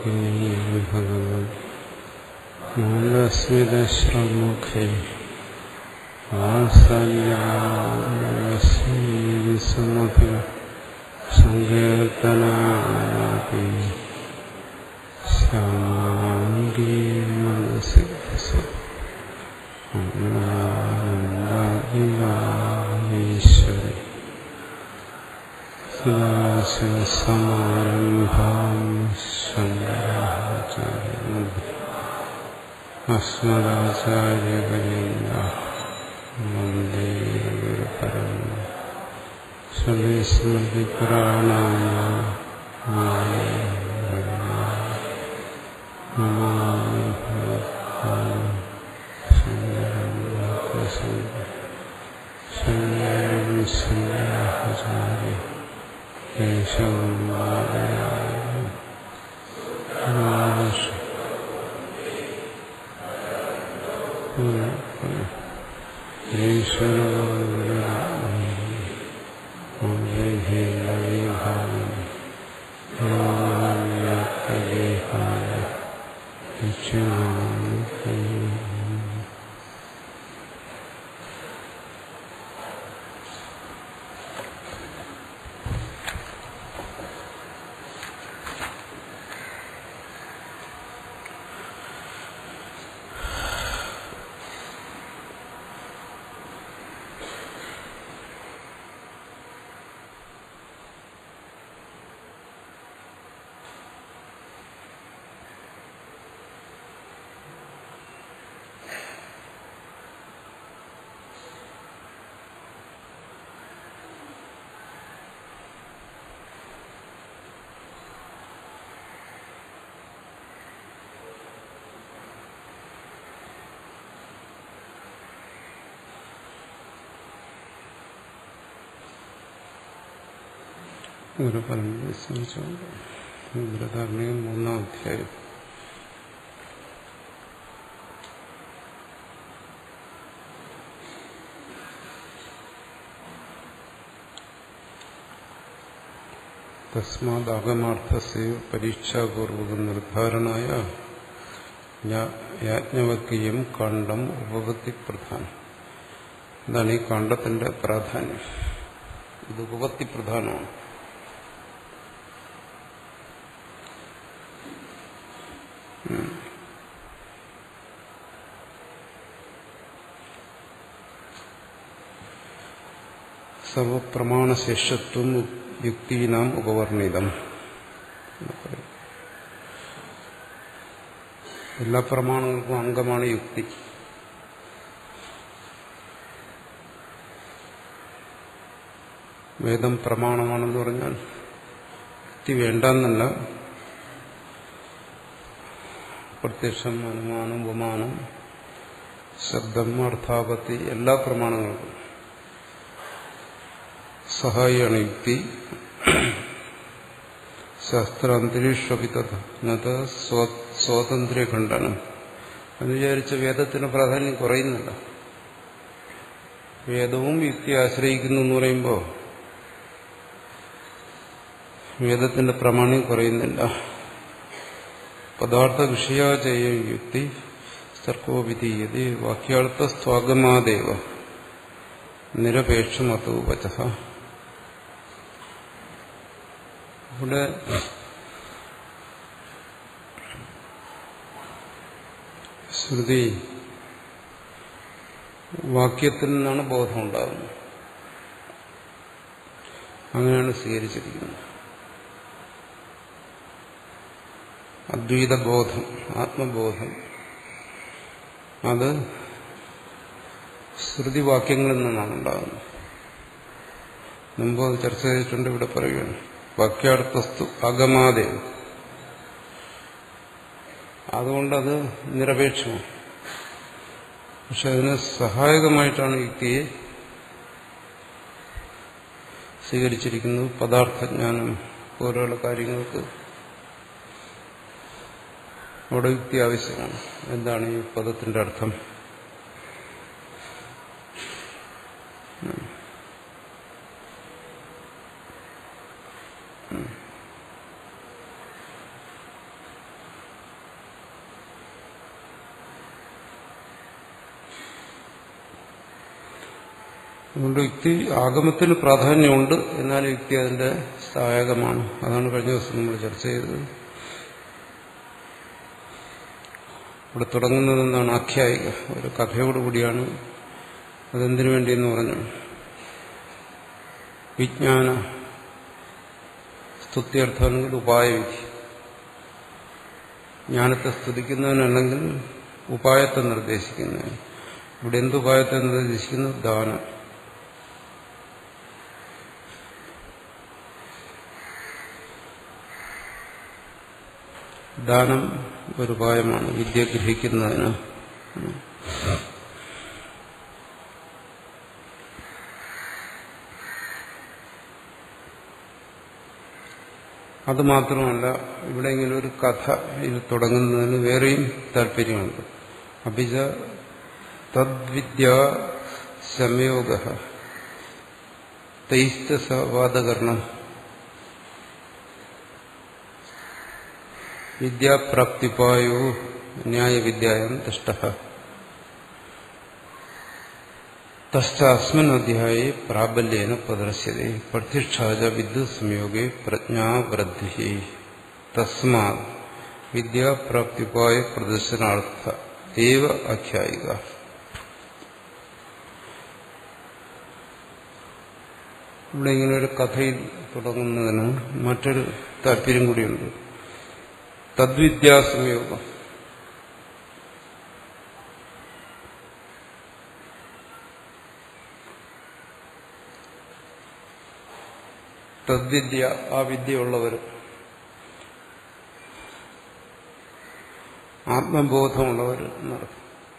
ഭഗവൻ മൂലസ്മിതശ്രമുഖേ ആസന്യാസമഭി സങ്കീർത്തനാപി ശ്യാമാംഗീ മനസി ഈശ്വരി സദാശിവസമാരംഭാം ശങ്കരാചാര്യ അസ്മദാചാര്യപര്യന്ത വന്ദേ ഗുരുപരം ശങ്കരാചാര്യ കേശവം ഒരു പറഞ്ഞു ശ്രമിച്ചുകൊണ്ട് ബൃഹധാരണികം മൂന്നാം അധ്യായം തസ്മാദാഗമാർത്ഥസ്യ പരീക്ഷാപൂർവക നിർദ്ധാരണായ യാജ്ഞവൽക്കീയം കാണ്ഡം ഉപപത്തി പ്രധാനം ഇതാണ് ഈ കാണ്ഡത്തിന്റെ പ്രാധാന്യം ഇത് ഉപപത്തി പ്രധാനമാണ് സർവപ്രമാണശേഷത്വം യുക്തീനാം ഉപവർണിതം എല്ലാ പ്രമാണങ്ങൾക്കും അംഗമാണ് യുക്തി വേദം പ്രമാണമാണെന്ന് പറഞ്ഞാൽ യുക്തി വേണ്ടെന്നല്ല പ്രത്യക്ഷം അനുമാനം ഉപമാനം ശബ്ദം അർത്ഥാപത്തി എല്ലാ പ്രമാണങ്ങൾക്കും സഹായിയാണ് യുക്തി ശാസ്ത്രാന്തരീക്ഷപി തത് സ്വാതന്ത്ര്യ ഖണ്ഡനം എന്ന് വിചാരിച്ച വേദത്തിന് പ്രാധാന്യം കുറയുന്നില്ല വേദവും യുക്തി ആശ്രയിക്കുന്നു എന്ന് പറയുമ്പോൾ വേദത്തിന്റെ പ്രമാണം കുറയുന്നില്ല പദാർത്ഥ വിഷയാചയ യുക്തി തർക്കോപിധീയതി വാക്യാർത്ഥസ്വാഗമാദേവ നിരപേക്ഷമതോ വച ഇവിടെ ശ്രുതി വാക്യത്തിൽ നിന്നാണ് ബോധം ഉണ്ടാകുന്നത് അങ്ങനെയാണ് സ്വീകരിച്ചിരിക്കുന്നത് അദ്വൈതബോധം ആത്മബോധം അത് ശ്രുതിവാക്യങ്ങളിൽ നിന്നാണ് ഉണ്ടാകുന്നത് മുമ്പ് അത് ചർച്ച ചെയ്തിട്ടുണ്ട് ഇവിടെ പറയുകയാണ് വാക്യാർത്ഥസ്തു അഗമാതെ അതുകൊണ്ടത് നിരപേക്ഷമാണ് പക്ഷെ അതിന് സഹായകമായിട്ടാണ് യുക്തിയെ സ്വീകരിച്ചിരിക്കുന്നത് പദാർത്ഥജ്ഞാനം പോലെയുള്ള കാര്യങ്ങൾക്ക് അവിടെ യുക്തി ആവശ്യമാണ് എന്താണ് ഈ പദത്തിന്റെ അർത്ഥം അതുകൊണ്ട് യുക്തി ആഗമത്തിന് പ്രാധാന്യമുണ്ട് എന്നാൽ യുക്തി അതിന്റെ സഹായകമാണ് അതാണ് കഴിഞ്ഞ ദിവസം നമ്മൾ ചർച്ച ചെയ്തത് ഇവിടെ തുടങ്ങുന്നത് എന്താണ് ആഖ്യായിക ഒരു കഥയോടുകൂടിയാണ് അതെന്തിനു വേണ്ടിയെന്ന് പറഞ്ഞു വിജ്ഞാന സ്തുത്യർത്ഥമാണെങ്കിൽ ഉപായവിധി ജ്ഞാനത്തെ സ്തുതിക്കുന്നതിനല്ലെങ്കിൽ ഉപായത്തെ നിർദ്ദേശിക്കുന്നതിന് ഇവിടെ എന്തുപായത്തെ നിർദ്ദേശിക്കുന്നു ദാനം ദാനം ഒരു ഉപായമാണ് വിദ്യ ഗ്രഹിക്കുന്നതിന് അത് മാത്രമല്ല ഇവിടെ ഇങ്ങനെ ഒരു കഥ ഇത് തുടങ്ങുന്നതിന് വേറെയും താല്പര്യമുണ്ട് അഭിജ തദ്വിദ്യ സംയോഗ തൈസ്തവാദകരണം വിദ്യാപ്രാപ്തിപായോ ന്യായവിദ്യായം തിഷ്ട തസ്മിൻ അധ്യായെ പ്രാബല്യേന പ്രദർശ്യത പ്രത്യക്ഷാച വിദ്യുത് സംയോഗെ പ്രജ്ഞാവൃദ്ധി തസ്മാ വിദ്യാപ്രാപ്തിപായ പ്രദർശനാർത്ഥ ഏവ ആഖ്യായിക ഇവിടെ ഇങ്ങനെ ഒരു കഥയിൽ തുടങ്ങുന്നതിന് മറ്റൊരു താല്പര്യം കൂടിയുണ്ട് തദ്വിദ്യാസംയോഗം തദ്വിദ്യ ആ വിദ്യയുള്ളവർ ആത്മബോധമുള്ളവർ എന്നർത്ഥം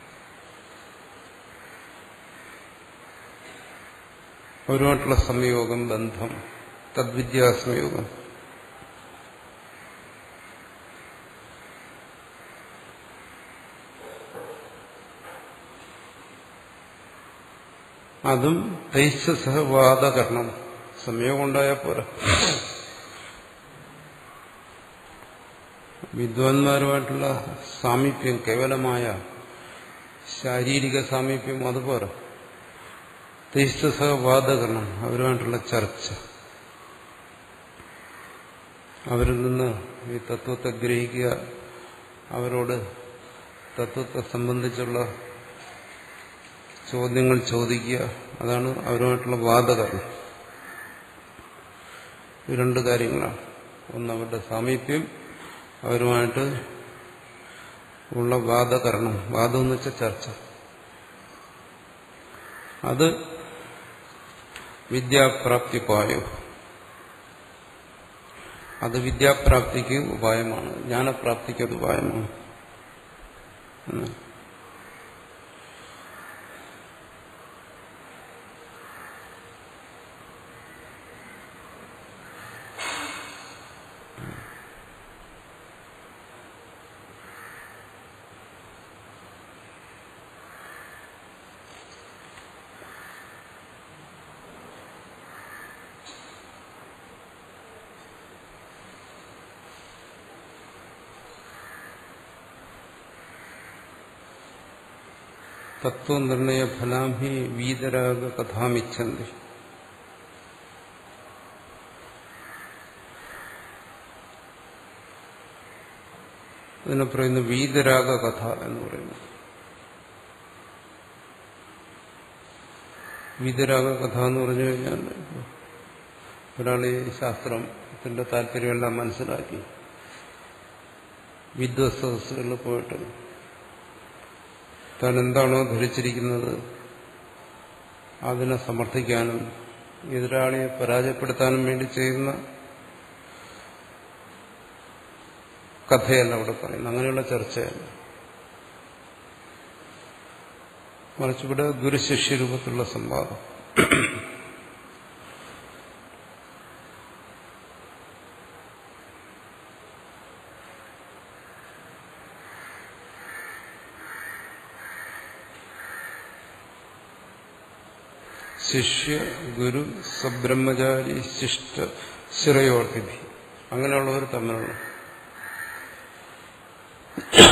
അവരുമായിട്ടുള്ള സംയോഗം ബന്ധം തദ്വിദ്യാസംയോഗം അതും തൈസഹവാദകരണം സംയോഗം ഉണ്ടായാൽ പോരാ വിദ്വാൻമാരുമായിട്ടുള്ള സാമീപ്യം കേവലമായ ശാരീരിക സാമീപ്യം അതുപോലെ തൈസഹവാദകരണം അവരുമായിട്ടുള്ള ചർച്ച അവരിൽ നിന്ന് ഈ തത്വത്തെ ഗ്രഹിക്കുക അവരോട് തത്വത്തെ സംബന്ധിച്ചുള്ള ചോദ്യങ്ങൾ ചോദിക്കുക അതാണ് അവരുമായിട്ടുള്ള വാദകരണം ഈ രണ്ട് കാര്യങ്ങളാണ് ഒന്ന് അവരുടെ സാമീപ്യം അവരുമായിട്ട് ഉള്ള വാദകരണം വാദം എന്ന് വെച്ചാൽ ചർച്ച അത് വിദ്യാപ്രാപ്തിപ്പായോ അത് വിദ്യാപ്രാപ്തിക്ക് ഉപായമാണ് ജ്ഞാനപ്രാപ്തിക്ക് അത് ഉപായമാണ് എന്ന് തത്വനിർണയ ഫലാം ഹി വീതരാഗ കഥാമിച്ഛന്തി അതിനെ പറയുന്നു വീതരാഗ കഥ എന്ന് പറയുന്നു വീതരാഗ കഥ എന്ന് പറഞ്ഞു കഴിഞ്ഞാൽ ഒരാൾ ഈ ശാസ്ത്രത്തിന്റെ താല്പര്യമെല്ലാം മനസ്സിലാക്കി വിദ്വസദസ്സുകളിൽ പോയിട്ട് താൻ എന്താണോ ധരിച്ചിരിക്കുന്നത് അതിനെ സമർത്ഥിക്കാനും എതിരാളിയെ പരാജയപ്പെടുത്താനും വേണ്ടി ചെയ്യുന്ന കഥയല്ല അവിടെ പറയുന്നത് അങ്ങനെയുള്ള ചർച്ചയല്ല മറിച്ചിവിടെ ഗുരുശിഷ്യ രൂപത്തിലുള്ള സംവാദം ശിഷ്യ ഗുരു സബ്രഹ്മചാരി ശിഷ്ട ശിറയോർത്തിഥി അങ്ങനെയുള്ളവർ തമ്മിലുള്ള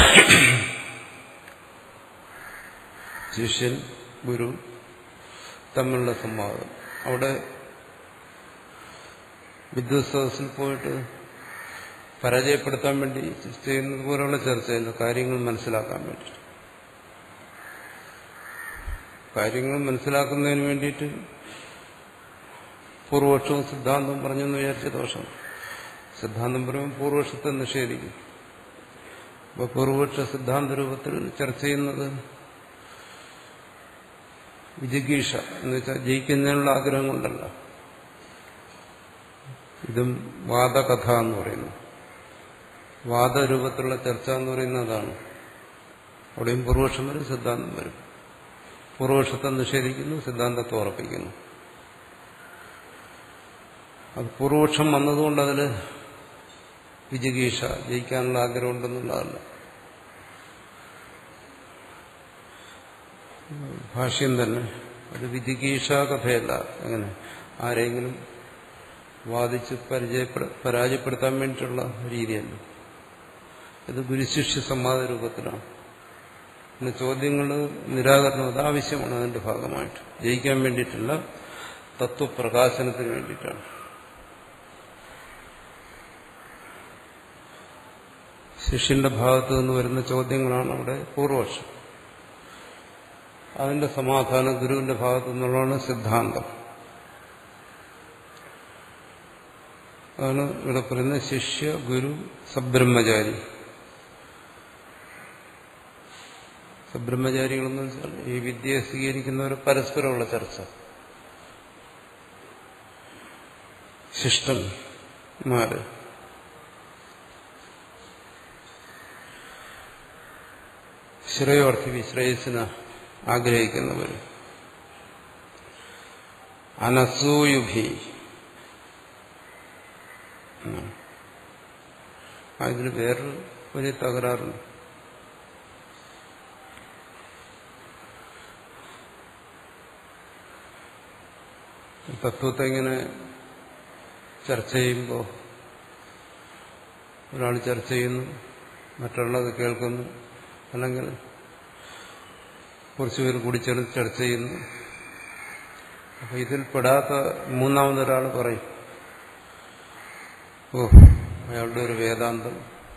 ശിഷ്യൻ ഗുരു തമ്മിലുള്ള സംവാദം അവിടെ വിദ്യുത് സദസ്സിൽ പോയിട്ട് പരാജയപ്പെടുത്താൻ വേണ്ടി ചെയ്യുന്നത് പോലുള്ള ചർച്ചയില്ല കാര്യങ്ങൾ മനസ്സിലാക്കാൻ വേണ്ടി കാര്യങ്ങൾ മനസ്സിലാക്കുന്നതിന് വേണ്ടിയിട്ട് പൂർവപക്ഷവും സിദ്ധാന്തം പറഞ്ഞെന്ന് വിചാരിച്ച ദോഷം സിദ്ധാന്തം പറയുമ്പോൾ പൂർവപക്ഷത്തെ നിഷേധിക്കും അപ്പോൾ പൂർവപക്ഷ സിദ്ധാന്ത രൂപത്തിൽ ചർച്ച ചെയ്യുന്നത് വിജിഗീഷ എന്ന് വെച്ചാൽ ജയിക്കുന്നതിനുള്ള ആഗ്രഹം കൊണ്ടല്ല ഇതും വാദകഥ എന്ന് പറയുന്നു വാദരൂപത്തിലുള്ള ചർച്ച എന്ന് പറയുന്നത് അതാണ് അവിടെയും പൂർവപക്ഷം വരും സിദ്ധാന്തം വരും പൂർവപക്ഷത്തെ നിഷേധിക്കുന്നു സിദ്ധാന്തത്തെ ഉറപ്പിക്കുന്നു അത് പൂർവപക്ഷം വന്നതുകൊണ്ട് അതിൽ വിജിഗീഷ ജയിക്കാനുള്ള ആഗ്രഹം ഉണ്ടെന്നുള്ളതല്ല ഭാഷ്യം തന്നെ ഒരു വിജിഗീഷ കഥയല്ല അങ്ങനെ ആരെങ്കിലും വാദിച്ച് പരിചയപ്പെട പരാജയപ്പെടുത്താൻ വേണ്ടിയിട്ടുള്ള രീതിയല്ല ഇത് ഗുരുശിഷ്യ സംവാദ രൂപത്തിലാണ് പിന്നെ ചോദ്യങ്ങൾ നിരാകരണം അത് ആവശ്യമാണ് അതിന്റെ ഭാഗമായിട്ട് ജയിക്കാൻ വേണ്ടിയിട്ടല്ല തത്വപ്രകാശനത്തിന് വേണ്ടിയിട്ടാണ് ശിഷ്യന്റെ ഭാഗത്തു നിന്ന് വരുന്ന ചോദ്യങ്ങളാണ് അവിടെ പൂർവപക്ഷം അതിന്റെ സമാധാനം ഗുരുവിന്റെ ഭാഗത്തു നിന്നുള്ളതാണ് സിദ്ധാന്തം അതാണ് ഇവിടെ പറയുന്നത് ശിഷ്യ ഗുരു സബ്രഹ്മചാരി സബ്രഹ്മചാരികളെന്ന് വെച്ചാൽ ഈ വിദ്യയെ സ്വീകരിക്കുന്നവർ പരസ്പരമുള്ള ചർച്ച ശിഷ്ടന്മാര് ശ്രേയോർത്ഥി വിശ്രേയസിന് ആഗ്രഹിക്കുന്നവർ അനസൂയുഭി അതിന് വേറൊരു വലിയ തകരാറുണ്ട് തത്വത്തെ ഇങ്ങനെ ചർച്ച ചെയ്യുമ്പോൾ ഒരാൾ ചർച്ച ചെയ്യുന്നു മറ്റുള്ളത് കേൾക്കുന്നു അല്ലെങ്കിൽ കുറച്ചുപേർ കൂടി ചേർന്ന് ചർച്ച ചെയ്യുന്നു അപ്പൊ ഇതിൽ പെടാത്ത മൂന്നാമതൊരാൾ പറയും ഓ അയാളുടെ ഒരു വേദാന്തം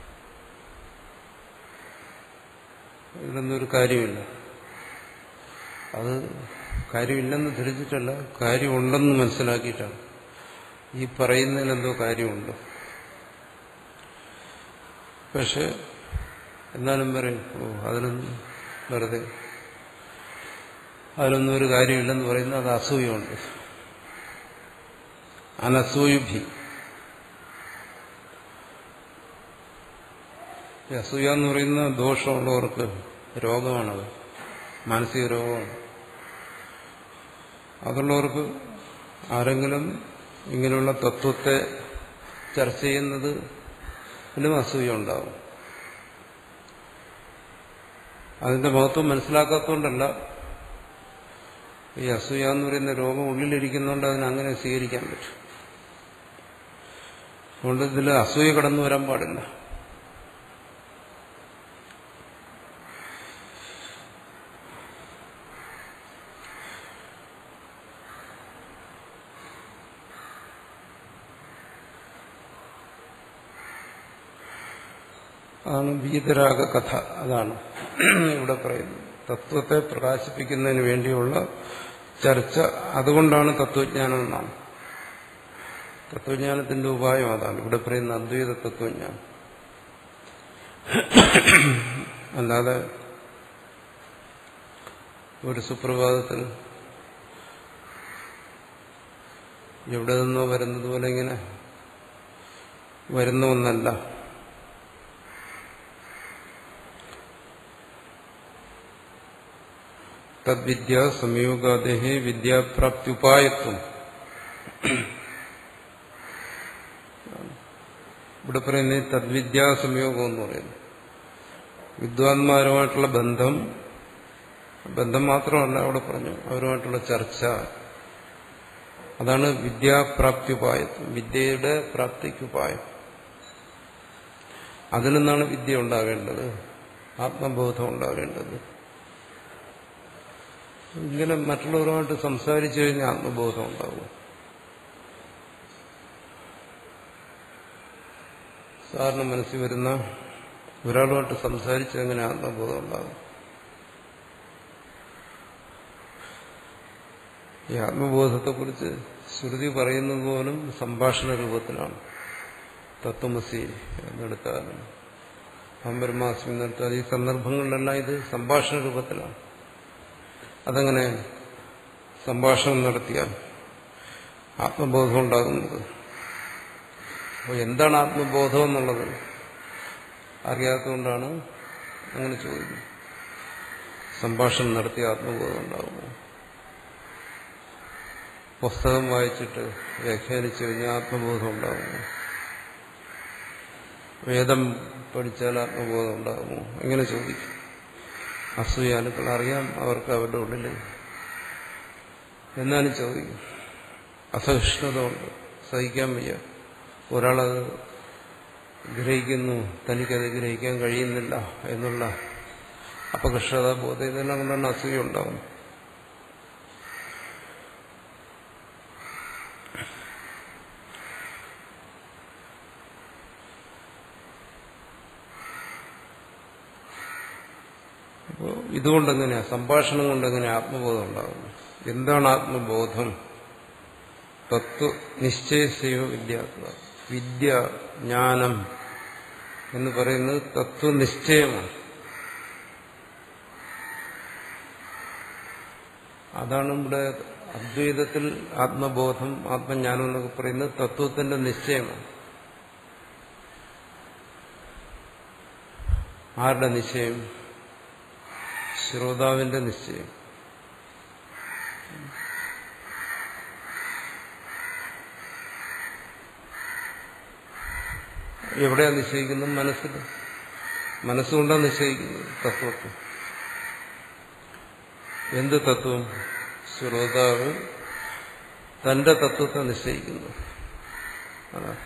ഇതിലൊന്നും ഒരു കാര്യമില്ല അത് കാര്യമില്ലെന്ന് ധരിച്ചിട്ടല്ല കാര്യമുണ്ടെന്ന് മനസ്സിലാക്കിയിട്ടാണ് ഈ പറയുന്നതിലെന്തോ കാര്യമുണ്ട് പക്ഷെ എന്നാലും പറയും ഓ അതിനൊന്നും വെറുതെ അതിലൊന്നും ഒരു കാര്യമില്ലെന്ന് പറയുന്നത് അത് അസൂയുണ്ട് അനസൂയുഭി ഈ അസൂയ എന്ന് പറയുന്ന ദോഷമുള്ളവർക്ക് രോഗമാണത് മാനസിക രോഗമാണ് അതുള്ളവർക്ക് ആരെങ്കിലും ഇങ്ങനെയുള്ള തത്വത്തെ ചർച്ച ചെയ്യുന്നത് ഇതിലും അസൂയ ഉണ്ടാവും അതിന്റെ മഹത്വം മനസ്സിലാക്കാത്തതുകൊണ്ടല്ല ഈ അസൂയ എന്ന് പറയുന്ന രോഗം ഉള്ളിലിരിക്കുന്നതുകൊണ്ട് അതിനെ അങ്ങനെ സ്വീകരിക്കാൻ പറ്റും അതുകൊണ്ട് ഇതിൽ അസൂയ കടന്നു വരാൻ പാടില്ല അതാണ് വീതരാഗ കഥ അതാണ് ഇവിടെ പറയുന്നത് തത്വത്തെ പ്രകാശിപ്പിക്കുന്നതിന് വേണ്ടിയുള്ള ചർച്ച അതുകൊണ്ടാണ് തത്വജ്ഞാനം എന്നാണ് തത്വജ്ഞാനത്തിന്റെ ഉപായം അതാണ് ഇവിടെ പറയുന്ന അദ്വൈത തത്വജ്ഞാനം അല്ലാതെ ഒരു സുപ്രഭാതത്തിൽ എവിടെ നിന്നോ വരുന്നത് പോലെ ഇങ്ങനെ വരുന്ന ഒന്നല്ല തദ്വിദ്യ സംയോഗാദേഹേ വിദ്യാപ്രാപ്തി ഉപായത്വം ഇവിടെ പറയുന്നത് തദ്വിദ്യാ സംയോഗം എന്ന് പറയുന്നു വിദ്വാൻമാരുമായിട്ടുള്ള ബന്ധം ബന്ധം മാത്രമല്ല അവിടെ പറഞ്ഞു അവരുമായിട്ടുള്ള ചർച്ച അതാണ് വിദ്യാപ്രാപ്തിയുപായത്വം വിദ്യയുടെ പ്രാപ്തിക്കുപായം അതിൽ നിന്നാണ് വിദ്യ ഉണ്ടാകേണ്ടത് ആത്മബോധം ഉണ്ടാകേണ്ടത് ഇങ്ങനെ മറ്റുള്ളവരുമായിട്ട് സംസാരിച്ചു കഴിഞ്ഞാൽ ആത്മബോധം ഉണ്ടാകും സാറിന് മനസ്സിൽ വരുന്ന ഒരാളുമായിട്ട് സംസാരിച്ച് എങ്ങനെ ആത്മബോധം ഉണ്ടാകും ഈ ആത്മബോധത്തെക്കുറിച്ച് ശ്രുതി പറയുന്നത് പോലും സംഭാഷണ രൂപത്തിലാണ് തത്വമസി എന്നെടുത്താലും അമ്പരമാസം എന്നെടുത്താൽ ഈ സന്ദർഭങ്ങളിലെല്ലാം ഇത് സംഭാഷണ രൂപത്തിലാണ് അതങ്ങനെ സംഭാഷണം നടത്തിയാൽ ആത്മബോധം ഉണ്ടാകുന്നത് അപ്പോൾ എന്താണ് ആത്മബോധം എന്നുള്ളത് അറിയാത്തതുകൊണ്ടാണ് അങ്ങനെ ചോദിക്കുന്നത് സംഭാഷണം നടത്തിയ ആത്മബോധം ഉണ്ടാകുമോ പുസ്തകം വായിച്ചിട്ട് വ്യാഖ്യാനിച്ചു കഴിഞ്ഞാൽ ആത്മബോധം ഉണ്ടാകുമോ വേദം പഠിച്ചാൽ ആത്മബോധം ഉണ്ടാകുമോ എങ്ങനെ ചോദിക്കും അസൂയാലുക്കൾ അറിയാം അവർക്ക് അവരുടെ ഉള്ളിൽ എന്നാലും ചോദിക്കും അസഹിഷ്ണുത ഉണ്ട് സഹിക്കാൻ വയ്യ ഒരാളത് ഗ്രഹിക്കുന്നു തനിക്കത് ഗ്രഹിക്കാൻ കഴിയുന്നില്ല എന്നുള്ള അപകർഷത ബോധം ഇതെല്ലാം കൊണ്ടാണ് അസൂയ ഉണ്ടാകുന്നത് അപ്പോൾ ഇതുകൊണ്ടെങ്ങനെയാ സംഭാഷണം കൊണ്ടെങ്ങനെയാ ആത്മബോധം ഉണ്ടാകുന്നു എന്താണ് ആത്മബോധം തത്വ നിശ്ചയസയോ വിദ്യാത്മ വിദ്യ ജ്ഞാനം എന്ന് പറയുന്നത് തത്വനിശ്ചയമാണ് അതാണ് ഇവിടെ അദ്വൈതത്തിൽ ആത്മബോധം ആത്മജ്ഞാനം എന്നൊക്കെ പറയുന്നത് തത്വത്തിന്റെ നിശ്ചയമാണ് ആരുടെ നിശ്ചയം ശ്രോതാവിന്റെ നിശ്ചയം എവിടെയാണ് നിശ്ചയിക്കുന്നത് മനസ്സിൽ മനസ്സുകൊണ്ടാണ് നിശ്ചയിക്കുന്നത് തത്വത്തെ എന്ത് തത്വം ശ്രോതാവ് തന്റെ തത്വത്തെ നിശ്ചയിക്കുന്നു അതാണ്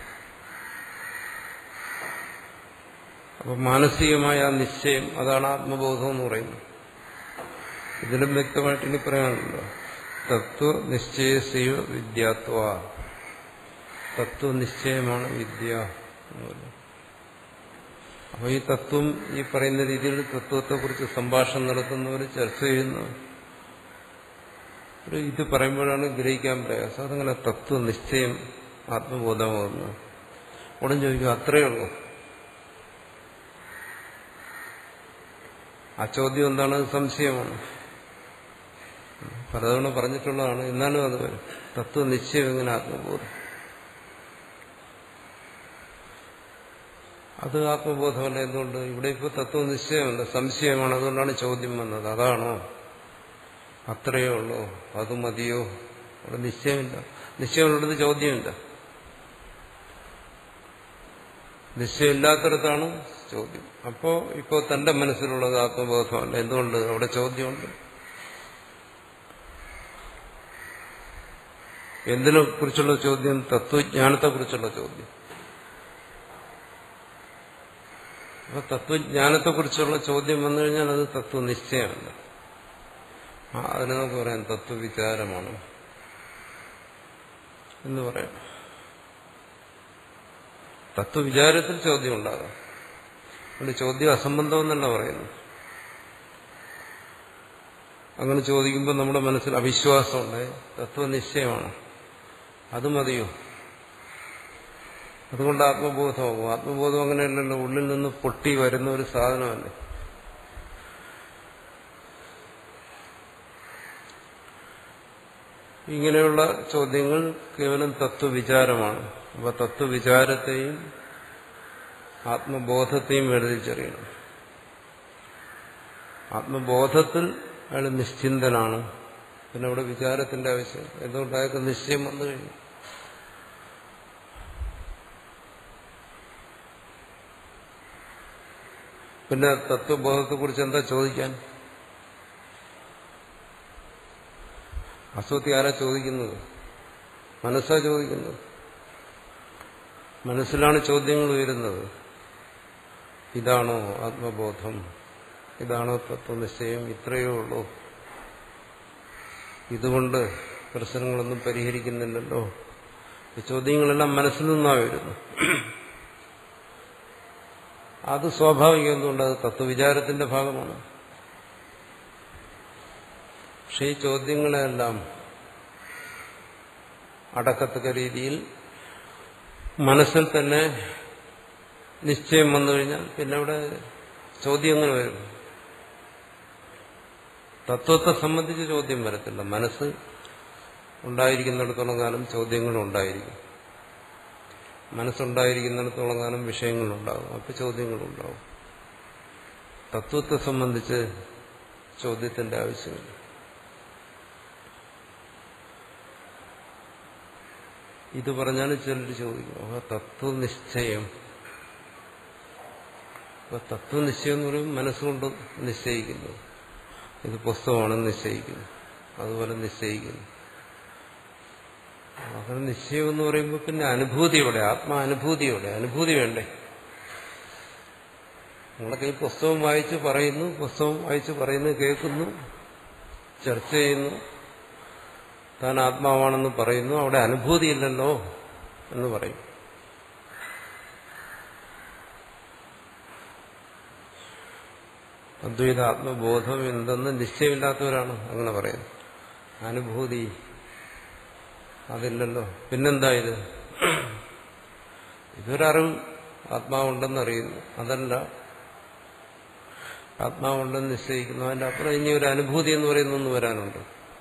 അപ്പൊ മാനസികമായ ആ നിശ്ചയം അതാണ് ആത്മബോധം എന്ന് പറയുന്നത് ഇതിലും വ്യക്തമായിട്ട് ഇനി പറയാനുണ്ടോ തത്വ നിശ്ചയസയോ വിദ്യാത്വ തത്വനിശ്ചയമാണ് വിദ്യ എന്ന് പറയുന്നത് അപ്പോൾ ഈ തത്വം ഈ പറയുന്ന രീതിയിൽ തത്വത്തെക്കുറിച്ച് സംഭാഷണം നടത്തുന്നവർ ചർച്ച ചെയ്യുന്നവർ ഒരു ഇത് പറയുമ്പോഴാണ് ഗ്രഹിക്കാൻ പ്രയാസം അതങ്ങനെ തത്വനിശ്ചയം ആത്മബോധമാകുന്നു ഉടൻ ചോദിക്കും അത്രയേ ഉള്ളൂ ആ ചോദ്യം എന്താണ് സംശയമാണ് പലതവണ പറഞ്ഞിട്ടുള്ളതാണ് എന്നാലും അത് വരും തത്വനിശ്ചയം എങ്ങനെ ആത്മബോധം അത് ആത്മബോധമല്ല എന്തുകൊണ്ട് ഇവിടെ ഇപ്പോൾ തത്വനിശ്ചയമല്ല സംശയമാണ് അതുകൊണ്ടാണ് ചോദ്യം വന്നത് അതാണോ അത്രയേ ഉള്ളൂ അത് മതിയോ അവിടെ നിശ്ചയമില്ല നിശ്ചയമുള്ളത് ചോദ്യമില്ല നിശ്ചയമില്ലാത്തടത്താണ് ചോദ്യം അപ്പോ ഇപ്പോ തന്റെ മനസ്സിലുള്ളത് ആത്മബോധമല്ല എന്തുകൊണ്ട് അവിടെ ചോദ്യമുണ്ട് എന്തിനെ കുറിച്ചുള്ള ചോദ്യം തത്വജ്ഞാനത്തെ കുറിച്ചുള്ള ചോദ്യം അപ്പൊ തത്വജ്ഞാനത്തെ കുറിച്ചുള്ള ചോദ്യം വന്നു കഴിഞ്ഞാൽ അത് തത്വനിശ്ചയമല്ല ആ അതിനെ നമുക്ക് പറയാം തത്വവിചാരമാണ് എന്ന് പറയാം തത്വവിചാരത്തിൽ ചോദ്യം ഉണ്ടാകാം അതുകൊണ്ട് ചോദ്യം അസംബന്ധം എന്നല്ല പറയുന്നു അങ്ങനെ ചോദിക്കുമ്പോൾ നമ്മുടെ മനസ്സിൽ അവിശ്വാസമുണ്ട് തത്വനിശ്ചയമാണ് അത് മതിയോ അതുകൊണ്ട് ആത്മബോധമാകും ആത്മബോധം അങ്ങനെയല്ലല്ലോ ഉള്ളിൽ നിന്ന് പൊട്ടി വരുന്ന ഒരു സാധനമല്ലേ ഇങ്ങനെയുള്ള ചോദ്യങ്ങൾ കേവലം തത്വവിചാരമാണ് അപ്പൊ തത്വവിചാരത്തെയും ആത്മബോധത്തെയും വേർതിരിച്ചറിയണം ആത്മബോധത്തിൽ അയാൾ നിശ്ചിന്തനാണ് പിന്നെ അവിടെ വിചാരത്തിന്റെ ആവശ്യം എന്തുകൊണ്ട് അയാൾക്ക് നിശ്ചയം വന്നു കഴിഞ്ഞു പിന്നെ തത്വബോധത്തെക്കുറിച്ച് എന്താ ചോദിക്കാൻ അസ്വത്തി ആരാ ചോദിക്കുന്നത് മനസ്സാ ചോദിക്കുന്നത് മനസ്സിലാണ് ചോദ്യങ്ങൾ ഉയരുന്നത് ഇതാണോ ആത്മബോധം ഇതാണോ തത്വനിശ്ചയം ഇത്രയേ ഉള്ളൂ ഇതുകൊണ്ട് പ്രശ്നങ്ങളൊന്നും പരിഹരിക്കുന്നില്ലല്ലോ ഈ ചോദ്യങ്ങളെല്ലാം മനസ്സിൽ നിന്നാണ് വരുന്നത് അത് സ്വാഭാവികം എന്തുകൊണ്ട് അത് തത്വവിചാരത്തിന്റെ ഭാഗമാണ് പക്ഷേ ഈ ചോദ്യങ്ങളെല്ലാം അടക്കത്തക്ക രീതിയിൽ മനസ്സിൽ തന്നെ നിശ്ചയം വന്നു കഴിഞ്ഞാൽ പിന്നെ അവിടെ ചോദ്യം എങ്ങനെ വരും തത്വത്തെ സംബന്ധിച്ച് ചോദ്യം വരത്തില്ല മനസ്സ് ഉണ്ടായിരിക്കുന്നിടത്തോളം കാലം ചോദ്യങ്ങളും ഉണ്ടായിരിക്കും മനസ്സുണ്ടായിരിക്കുന്നിടത്തോളം കാലം വിഷയങ്ങളുണ്ടാകും അപ്പോൾ ചോദ്യങ്ങളുണ്ടാവും തത്വത്തെ സംബന്ധിച്ച് ചോദ്യത്തിന്റെ ആവശ്യമില്ല ഇത് പറഞ്ഞാൽ ചിലർ ചോദിക്കും അപ്പൊ തത്വനിശ്ചയം അപ്പൊ തത്വനിശ്ചയം എന്ന് പറയുമ്പോൾ മനസ്സുകൊണ്ട് നിശ്ചയിക്കുന്നു ഇത് പുസ്തകമാണെന്ന് നിശ്ചയിക്കുന്നു അതുപോലെ നിശ്ചയിക്കുന്നു അങ്ങനെ നിശ്ചയം എന്ന് പറയുമ്പോൾ പിന്നെ അനുഭൂതിയോടെ ആത്മാനുഭൂതിയോടെ അനുഭൂതി വേണ്ടേ നമ്മളൊക്കെ ഈ പുസ്തകം വായിച്ച് പറയുന്നു പുസ്തകം വായിച്ച് പറയുന്നു കേൾക്കുന്നു ചർച്ച ചെയ്യുന്നു താൻ ആത്മാവാണെന്ന് പറയുന്നു അവിടെ അനുഭൂതിയില്ലല്ലോ എന്ന് പറയും അദ്വൈത ആത്മബോധം എന്തെന്ന് നിശ്ചയമില്ലാത്തവരാണ് അങ്ങനെ പറയുന്നത് അനുഭൂതി അതില്ലല്ലോ പിന്നെന്താ ഇത് ഇതൊരറിവ് ആത്മാവുണ്ടെന്നറിയുന്നു അതല്ല ആത്മാവുണ്ടെന്ന് നിശ്ചയിക്കുന്നു അതിന്റെ അപ്പുറം ഇനി ഒരു അനുഭൂതി എന്ന് പറയുന്ന ഒന്ന് വരാനുണ്ട്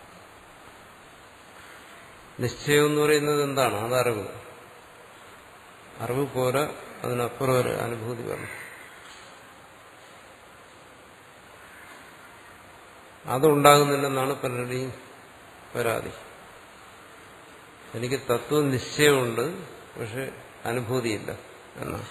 നിശ്ചയം എന്ന് പറയുന്നത് എന്താണ് അത് അറിവ് അറിവ് പോരാ അതിനപ്പുറം ഒരു അനുഭൂതി വേണം അതുണ്ടാകുന്നില്ലെന്നാണ് പലരുടെയും പരാതി എനിക്ക് തത്വനിശ്ചയമുണ്ട് പക്ഷെ അനുഭൂതിയില്ല എന്നാണ്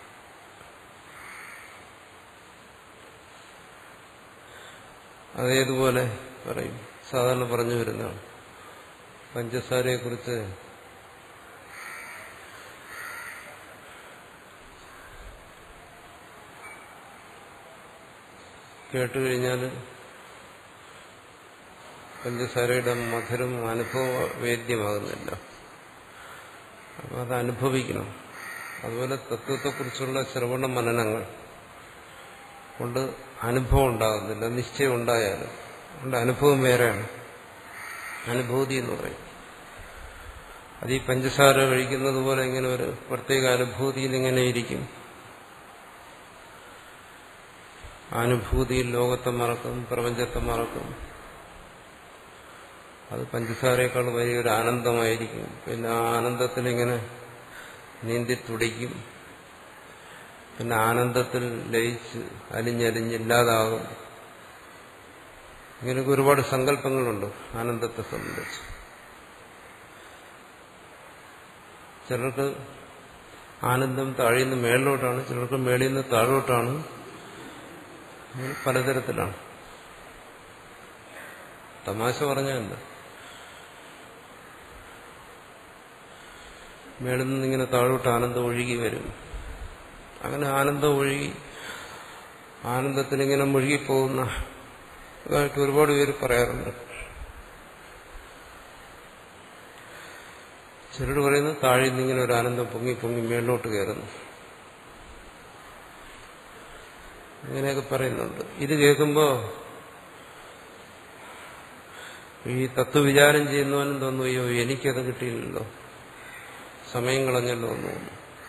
അതേതുപോലെ പറയും സാധാരണ പറഞ്ഞു വരുന്നതാണ് പഞ്ചസാരയെക്കുറിച്ച് കേട്ടുകഴിഞ്ഞാൽ പഞ്ചസാരയുടെ മധുരം അനുഭവവേദ്യമാകുന്നില്ല അപ്പം അത് അനുഭവിക്കണം അതുപോലെ തത്വത്തെക്കുറിച്ചുള്ള ശ്രവണ മനനങ്ങൾ കൊണ്ട് അനുഭവം ഉണ്ടാകുന്നില്ല നിശ്ചയം ഉണ്ടായാലും അതുകൊണ്ട് അനുഭവം വേറെയാണ് അനുഭൂതി എന്ന് പറയും അത് ഈ പഞ്ചസാര കഴിക്കുന്നത് പോലെ ഇങ്ങനെ ഒരു പ്രത്യേക അനുഭൂതിയിൽ ഇങ്ങനെ ഇരിക്കും അനുഭൂതിയിൽ ലോകത്തെ മറക്കും പ്രപഞ്ചത്തെ മറക്കും അത് പഞ്ചസാരയേക്കാൾ വലിയൊരു ആനന്ദമായിരിക്കും പിന്നെ ആ ആനന്ദത്തിൽ ഇങ്ങനെ നീന്തി തുടിക്കും പിന്നെ ആനന്ദത്തിൽ ലയിച്ച് അലിഞ്ഞലിഞ്ഞില്ലാതാകും ഇങ്ങനെയൊക്കെ ഒരുപാട് സങ്കല്പങ്ങളുണ്ട് ആനന്ദത്തെ സംബന്ധിച്ച് ചിലർക്ക് ആനന്ദം താഴെന്ന് മേളിലോട്ടാണ് ചിലർക്ക് മേളിൽ നിന്ന് താഴോട്ടാണ് അങ്ങനെ പലതരത്തിലാണ് തമാശ പറഞ്ഞല്ല മേളിൽ നിന്നിങ്ങനെ താഴോട്ട് ആനന്ദം ഒഴുകി വരും അങ്ങനെ ആനന്ദം ഒഴുകി ആനന്ദത്തിലിങ്ങനെ മുഴുകിപ്പോകുന്ന ഇതായിട്ട് ഒരുപാട് പേര് പറയാറുണ്ട് ചിലർ പറയുന്നത് താഴെ നിന്നിങ്ങനെ ഒരു ആനന്ദം പൊങ്ങി പൊങ്ങി മേളിലോട്ട് കയറുന്നു ഇങ്ങനെയൊക്കെ പറയുന്നുണ്ട് ഇത് കേൾക്കുമ്പോൾ ഈ തത്വവിചാരം ചെയ്യുന്നവനും തോന്നുന്നു അയ്യോ എനിക്കത് കിട്ടിയില്ലല്ലോ സമയം കളഞ്ഞല്ലോ എന്ന് തോന്നുന്നു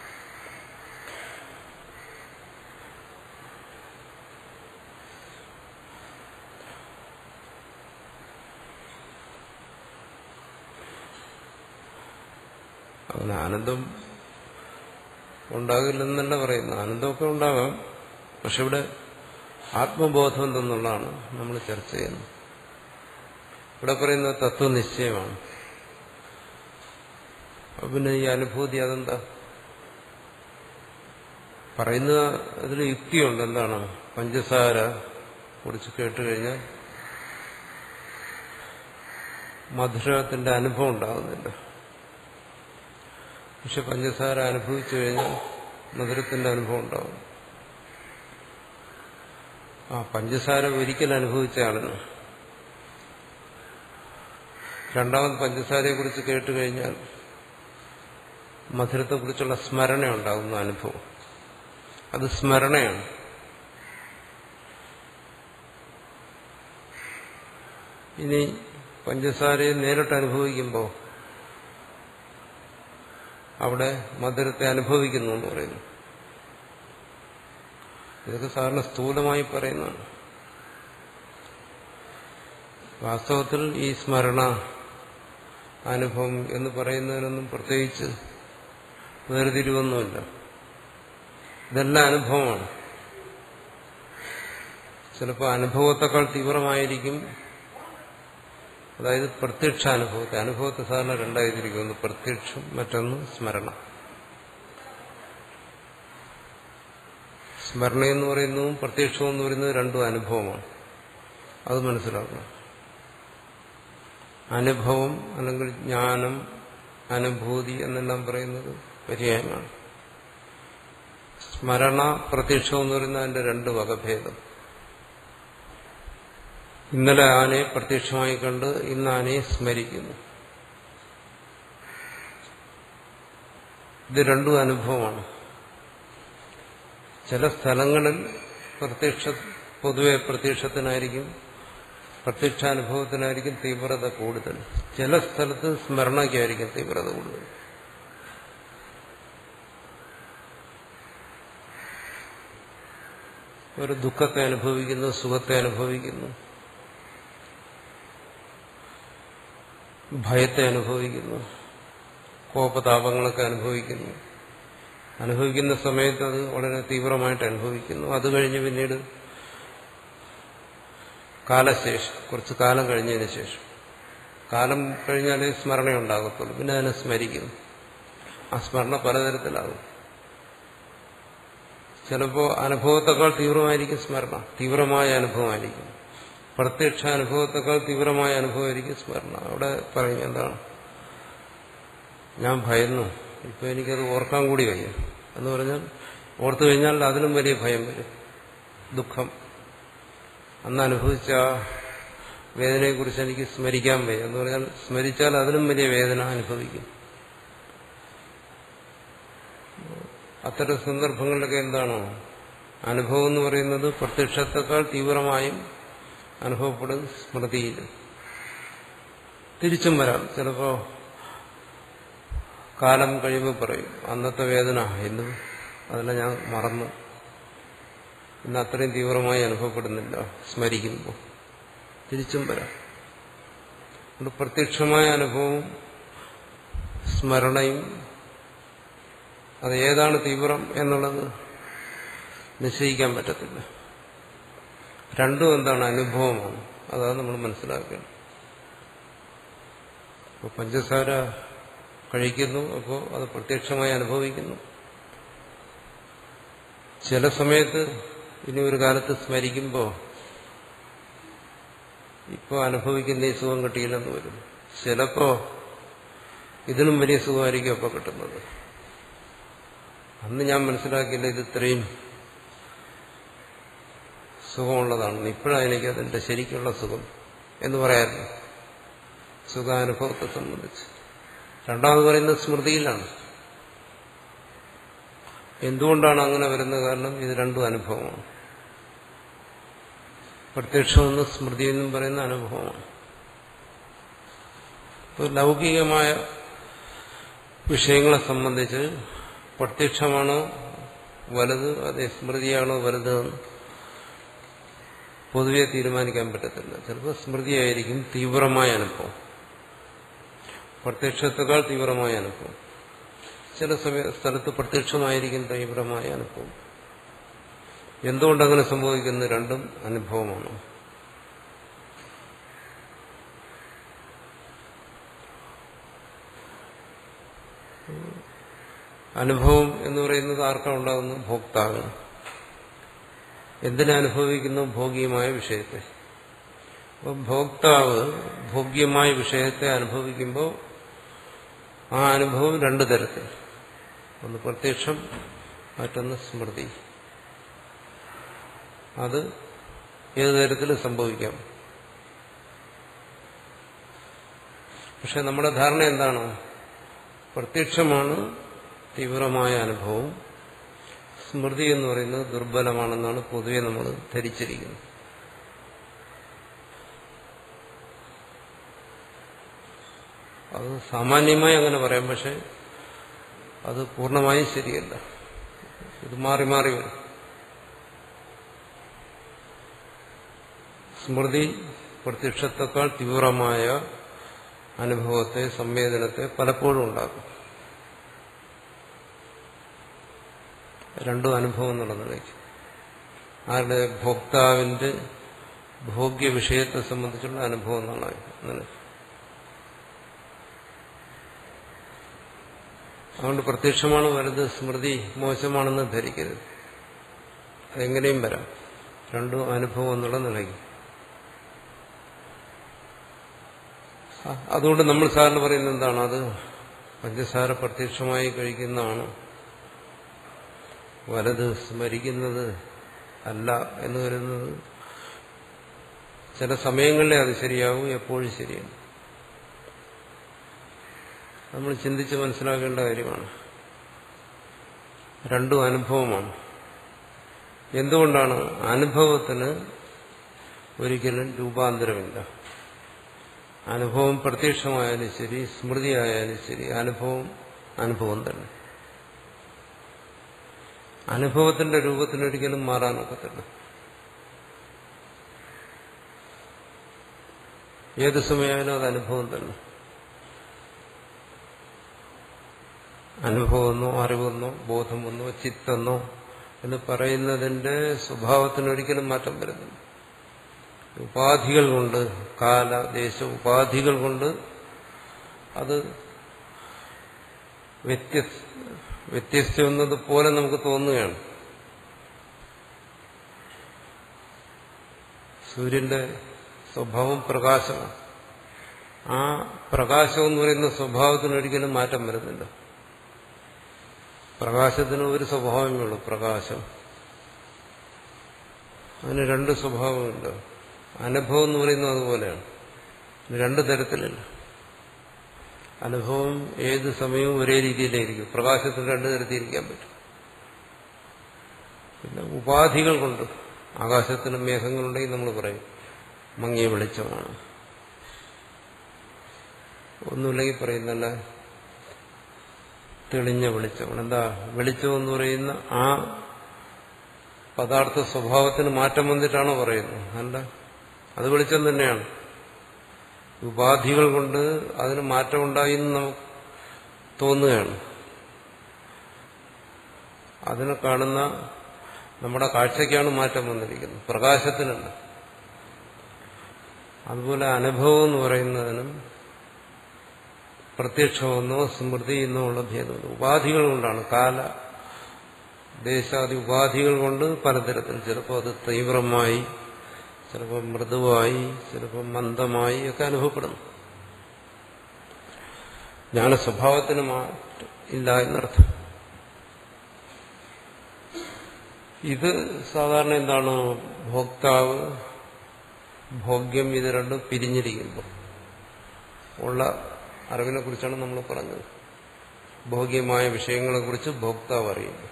അങ്ങനെ ആനന്ദം ഉണ്ടാകില്ലെന്നല്ല പറയുന്നു ആനന്ദമൊക്കെ ഉണ്ടാകാം പക്ഷെ ഇവിടെ ആത്മബോധം എന്തെന്നുള്ളതാണ് നമ്മൾ ചർച്ച ചെയ്യുന്നത് ഇവിടെ പറയുന്നത് തത്വനിശ്ചയമാണ് അപ്പൊ പിന്നെ ഈ അനുഭൂതി അതെന്താ പറയുന്ന അതിൽ യുക്തിയുണ്ട് എന്താണ് പഞ്ചസാര കുറിച്ച് കേട്ടുകഴിഞ്ഞാൽ മധുരത്തിന്റെ അനുഭവം ഉണ്ടാകുന്നില്ല പക്ഷെ പഞ്ചസാര അനുഭവിച്ചു കഴിഞ്ഞാൽ മധുരത്തിന്റെ അനുഭവം ഉണ്ടാകും ആ പഞ്ചസാര ഒരിക്കൽ അനുഭവിച്ച ആളിന് രണ്ടാമത് പഞ്ചസാരയെക്കുറിച്ച് കേട്ട് കഴിഞ്ഞാൽ മധുരത്തെക്കുറിച്ചുള്ള സ്മരണ ഉണ്ടാകുന്ന അനുഭവം അത് സ്മരണയാണ് ഇനി പഞ്ചസാരയെ നേരിട്ട് അനുഭവിക്കുമ്പോൾ അവിടെ മധുരത്തെ അനുഭവിക്കുന്നു എന്ന് പറയുന്നു ഇതൊക്കെ സാധാരണ സ്ഥൂലമായി പറയുന്നതാണ് വാസ്തവത്തിൽ ഈ സ്മരണ അനുഭവം എന്ന് പറയുന്നതിനൊന്നും പ്രത്യേകിച്ച് വേർതിരിവൊന്നുമില്ല ഇതെല്ലാം അനുഭവമാണ് ചിലപ്പോൾ അനുഭവത്തെക്കാൾ തീവ്രമായിരിക്കും അതായത് പ്രത്യക്ഷ അനുഭവത്തെ അനുഭവത്തെ സാധാരണ രണ്ടായിരിക്കും ഒന്ന് പ്രത്യക്ഷം മറ്റൊന്ന് സ്മരണ സ്മരണ എന്ന് പറയുന്നതും പ്രത്യക്ഷം എന്ന് പറയുന്നത് രണ്ടും അനുഭവമാണ് അത് മനസ്സിലാക്കണം അനുഭവം അല്ലെങ്കിൽ ജ്ഞാനം അനുഭൂതി എന്നെല്ലാം പറയുന്നത് പര്യായമാണ് സ്മരണ പ്രത്യക്ഷം എന്ന് പറയുന്നത് അതിന്റെ രണ്ട് വകഭേദം ഇന്നലെ ആനയെ പ്രത്യക്ഷമായി കണ്ട് ഇന്ന് ആനയെ സ്മരിക്കുന്നു ഇത് രണ്ടും അനുഭവമാണ് ചില സ്ഥലങ്ങളിൽ പ്രത്യക്ഷ പൊതുവെ പ്രത്യക്ഷത്തിനായിരിക്കും പ്രത്യക്ഷാനുഭവത്തിനായിരിക്കും തീവ്രത കൂടുതൽ ചില സ്ഥലത്ത് സ്മരണയ്ക്കായിരിക്കും തീവ്രത കൂടുതൽ ഒരു ദുഃഖത്തെ അനുഭവിക്കുന്നു സുഖത്തെ അനുഭവിക്കുന്നു ഭയത്തെ അനുഭവിക്കുന്നു കോപതാപങ്ങളൊക്കെ അനുഭവിക്കുന്നു അനുഭവിക്കുന്ന സമയത്ത് അത് വളരെ തീവ്രമായിട്ട് അനുഭവിക്കുന്നു അത് കഴിഞ്ഞ് പിന്നീട് കാലശേഷം കുറച്ച് കാലം കഴിഞ്ഞതിന് ശേഷം കാലം കഴിഞ്ഞാലേ സ്മരണ ഉണ്ടാകത്തുള്ളൂ പിന്നെ അതിനെ സ്മരിക്കുന്നു ആ സ്മരണ പലതരത്തിലാകും ചിലപ്പോൾ അനുഭവത്തെക്കാൾ തീവ്രമായിരിക്കും സ്മരണ തീവ്രമായ അനുഭവമായിരിക്കും പ്രത്യക്ഷ അനുഭവത്തെക്കാൾ തീവ്രമായ അനുഭവമായിരിക്കും സ്മരണ അവിടെ പറയും എന്താണ് ഞാൻ ഭയന്നു ഇപ്പൊ എനിക്കത് ഓർക്കാൻ കൂടി വയ്യ എന്ന് പറഞ്ഞാൽ ഓർത്തു കഴിഞ്ഞാൽ അതിലും വലിയ ഭയം വരും ദുഃഖം അന്ന് അനുഭവിച്ച ആ വേദനയെക്കുറിച്ച് എനിക്ക് സ്മരിക്കാൻ വയ്യ എന്ന് പറഞ്ഞാൽ സ്മരിച്ചാൽ അതിലും വലിയ വേദന അനുഭവിക്കും അത്തരം സന്ദർഭങ്ങളിലൊക്കെ എന്താണോ അനുഭവം എന്ന് പറയുന്നത് പ്രത്യക്ഷത്തെക്കാൾ തീവ്രമായും അനുഭവപ്പെടും സ്മൃതിയിൽ തിരിച്ചും വരാം ചിലപ്പോ കാലം കഴിയുമ്പോൾ പറയും അന്നത്തെ വേദന ഇന്ന് അതെല്ലാം ഞാൻ മറന്നു ഇന്ന് അത്രയും തീവ്രമായി അനുഭവപ്പെടുന്നില്ല സ്മരിക്കുമ്പോൾ തിരിച്ചും വരാം അതുകൊണ്ട് പ്രത്യക്ഷമായ അനുഭവവും സ്മരണയും അത് ഏതാണ് തീവ്രം എന്നുള്ളത് നിശ്ചയിക്കാൻ പറ്റത്തില്ല രണ്ടും എന്താണ് അനുഭവമാണ് അതാണ് നമ്മൾ മനസ്സിലാക്കേണ്ടത് അപ്പോൾ പഞ്ചസാര കഴിക്കുന്നു അപ്പോൾ അത് പ്രത്യക്ഷമായി അനുഭവിക്കുന്നു ചില സമയത്ത് ഇനി ഒരു കാലത്ത് സ്മരിക്കുമ്പോൾ ഇപ്പോൾ അനുഭവിക്കുന്ന ഈ സുഖം കിട്ടിയില്ലെന്ന് വരും ചിലപ്പോ ഇതിനും വലിയ സുഖമായിരിക്കും അപ്പോൾ കിട്ടുന്നത് അന്ന് ഞാൻ മനസ്സിലാക്കിയില്ല ഇത് ഇത്രയും സുഖമുള്ളതാണ് ഇപ്പോഴാണ് എനിക്ക് അതിന്റെ ശരിക്കുള്ള സുഖം എന്ന് പറയാറുണ്ട് സുഖാനുഭവത്തെ സംബന്ധിച്ച് രണ്ടാമത് പറയുന്നത് സ്മൃതിയിലാണ് എന്തുകൊണ്ടാണ് അങ്ങനെ വരുന്നത് കാരണം ഇത് രണ്ടും അനുഭവമാണ് പ്രത്യക്ഷമെന്നും സ്മൃതി എന്നും പറയുന്ന അനുഭവമാണ് ഇപ്പോൾ ലൗകികമായ വിഷയങ്ങളെ സംബന്ധിച്ച് പ്രത്യക്ഷമാണോ വലുത് അതേ സ്മൃതിയാണോ വലുത് എന്ന് പൊതുവെ തീരുമാനിക്കാൻ പറ്റത്തില്ല ചിലപ്പോൾ സ്മൃതിയായിരിക്കും തീവ്രമായ അനുഭവം പ്രത്യക്ഷത്തെക്കാൾ തീവ്രമായ അനുഭവം ചില സമയ സ്ഥലത്ത് പ്രത്യക്ഷമായിരിക്കും തീവ്രമായ അനുഭവം എന്തുകൊണ്ടങ്ങനെ സംഭവിക്കുന്നു രണ്ടും അനുഭവമാണ് അനുഭവം എന്ന് പറയുന്നത് ആർക്കാണ് ഉണ്ടാകുന്നത് ഭോക്താവിന് എന്തിനനുഭവിക്കുന്നു ഭോഗ്യമായ വിഷയത്തെ അപ്പോൾ ഭോക്താവ് ഭോഗ്യമായ വിഷയത്തെ അനുഭവിക്കുമ്പോൾ ആ അനുഭവം രണ്ടു തരത്തിൽ ഒന്ന് പ്രത്യക്ഷം മറ്റൊന്ന് സ്മൃതി അത് ഏത് തരത്തിൽ സംഭവിക്കാം പക്ഷെ നമ്മുടെ ധാരണ എന്താണ് പ്രത്യക്ഷമാണ് തീവ്രമായ അനുഭവം സ്മൃതി എന്ന് പറയുന്നത് ദുർബലമാണെന്നാണ് പൊതുവെ നമ്മൾ ധരിച്ചിരിക്കുന്നത് അത് സാമാന്യമായി അങ്ങനെ പറയാം പക്ഷെ അത് പൂർണ്ണമായും ശരിയല്ല ഇത് മാറി മാറി വരും സ്മൃതി പ്രത്യക്ഷത്തെക്കാൾ തീവ്രമായ അനുഭവത്തെ സംവേദനത്തെ പലപ്പോഴും ഉണ്ടാക്കും രണ്ടും അനുഭവം എന്നുള്ള നിലയ്ക്ക് ആരുടെ ഭോക്താവിന്റെ ഭോഗ്യ വിഷയത്തെ സംബന്ധിച്ചുള്ള അനുഭവം എന്നാണ് നിലയ്ക്ക് അതുകൊണ്ട് പ്രത്യക്ഷമാണ് വലുത് സ്മൃതി മോശമാണെന്ന് ധരിക്കരുത് അതെങ്ങനെയും വരാം രണ്ടും അനുഭവം എന്നുള്ള നിലയ്ക്ക് അതുകൊണ്ട് നമ്മൾ സാറിന് പറയുന്നത് എന്താണ് അത് പഞ്ചസാര പ്രത്യക്ഷമായി കഴിക്കുന്നതാണ് വലത് സ്മരിക്കുന്നത് അല്ല എന്ന് വരുന്നത് ചില സമയങ്ങളിലേ അത് ശരിയാവും എപ്പോഴും ശരിയാണ് നമ്മൾ ചിന്തിച്ച് മനസ്സിലാക്കേണ്ട കാര്യമാണ് രണ്ടും അനുഭവമാണ് എന്തുകൊണ്ടാണ് അനുഭവത്തിന് ഒരിക്കലും രൂപാന്തരമില്ല അനുഭവം പ്രത്യക്ഷമായാലും ശരി സ്മൃതിയായാലും ശരി അനുഭവം അനുഭവം തന്നെ അനുഭവത്തിന്റെ രൂപത്തിനൊരിക്കലും മാറാനൊക്കത്തില്ല ഏത് സമയമായാലും അത് അനുഭവം തന്നെ അനുഭവമെന്നോ അറിവെന്നോ ബോധമെന്നോ ചിത്തെന്നോ എന്ന് പറയുന്നതിന്റെ സ്വഭാവത്തിനൊരിക്കലും മാറ്റം വരുന്നില്ല ഉപാധികൾ കൊണ്ട് കാല ദേശ ഉപാധികൾ കൊണ്ട് അത് വ്യത്യസ്ത വ്യത്യസ്തമെന്നത് പോലെ നമുക്ക് തോന്നുകയാണ് സൂര്യന്റെ സ്വഭാവം പ്രകാശമാണ് ആ പ്രകാശം എന്ന് പറയുന്ന സ്വഭാവത്തിന് ഒരിക്കലും മാറ്റം വരുന്നില്ല പ്രകാശത്തിന് ഒരു സ്വഭാവമേ ഉള്ളൂ പ്രകാശം അതിന് രണ്ട് സ്വഭാവമുണ്ട് അനുഭവം എന്ന് പറയുന്നത് അതുപോലെയാണ് രണ്ട് തരത്തിലല്ല അനുഭവം ഏത് സമയവും ഒരേ രീതിയിലായിരിക്കും പ്രകാശത്തിന് രണ്ട് തരത്തിലിരിക്കാൻ പറ്റും പിന്നെ ഉപാധികൾ കൊണ്ട് ആകാശത്തിന് മേഘങ്ങളുണ്ടെങ്കിൽ നമ്മൾ പറയും മങ്ങിയ വെളിച്ചമാണ് ഒന്നുമില്ലെങ്കിൽ പറയുന്നല്ല തെളിഞ്ഞ വെളിച്ചമാണ് എന്താ വെളിച്ചം എന്ന് പറയുന്ന ആ പദാർത്ഥ സ്വഭാവത്തിന് മാറ്റം വന്നിട്ടാണോ പറയുന്നത് അല്ല അത് വെളിച്ചം തന്നെയാണ് ഉപാധികൾ കൊണ്ട് അതിന് മാറ്റമുണ്ടായി എന്ന് നമുക്ക് തോന്നുകയാണ് അതിനെ കാണുന്ന നമ്മുടെ കാഴ്ചയ്ക്കാണ് മാറ്റം വന്നിരിക്കുന്നത് പ്രകാശത്തിനല്ല അതുപോലെ അനുഭവം എന്ന് പറയുന്നതിനും പ്രത്യക്ഷമെന്നോ സ്മൃതി എന്നോ ഉള്ള ഭേദമുണ്ട് ഉപാധികൾ കൊണ്ടാണ് കാല ദേശാദി ഉപാധികൾ കൊണ്ട് പലതരത്തിൽ ചിലപ്പോൾ അത് തീവ്രമായി ചിലപ്പോൾ മൃദുവായി ചിലപ്പോൾ മന്ദമായി ഒക്കെ അനുഭവപ്പെടുന്നു ജ്ഞാന സ്വഭാവത്തിന് മാറ്റം ഇല്ല എന്നർത്ഥം ഇത് സാധാരണ എന്താണ് ഭോക്താവ് ഭോഗ്യം ഇത് രണ്ടും പിരിഞ്ഞിരിക്കുമ്പോൾ ഉള്ള അറിവിനെ കുറിച്ചാണ് നമ്മൾ പറഞ്ഞത് ഭോഗ്യമായ വിഷയങ്ങളെക്കുറിച്ച് ഭോക്താവ് അറിയുന്നു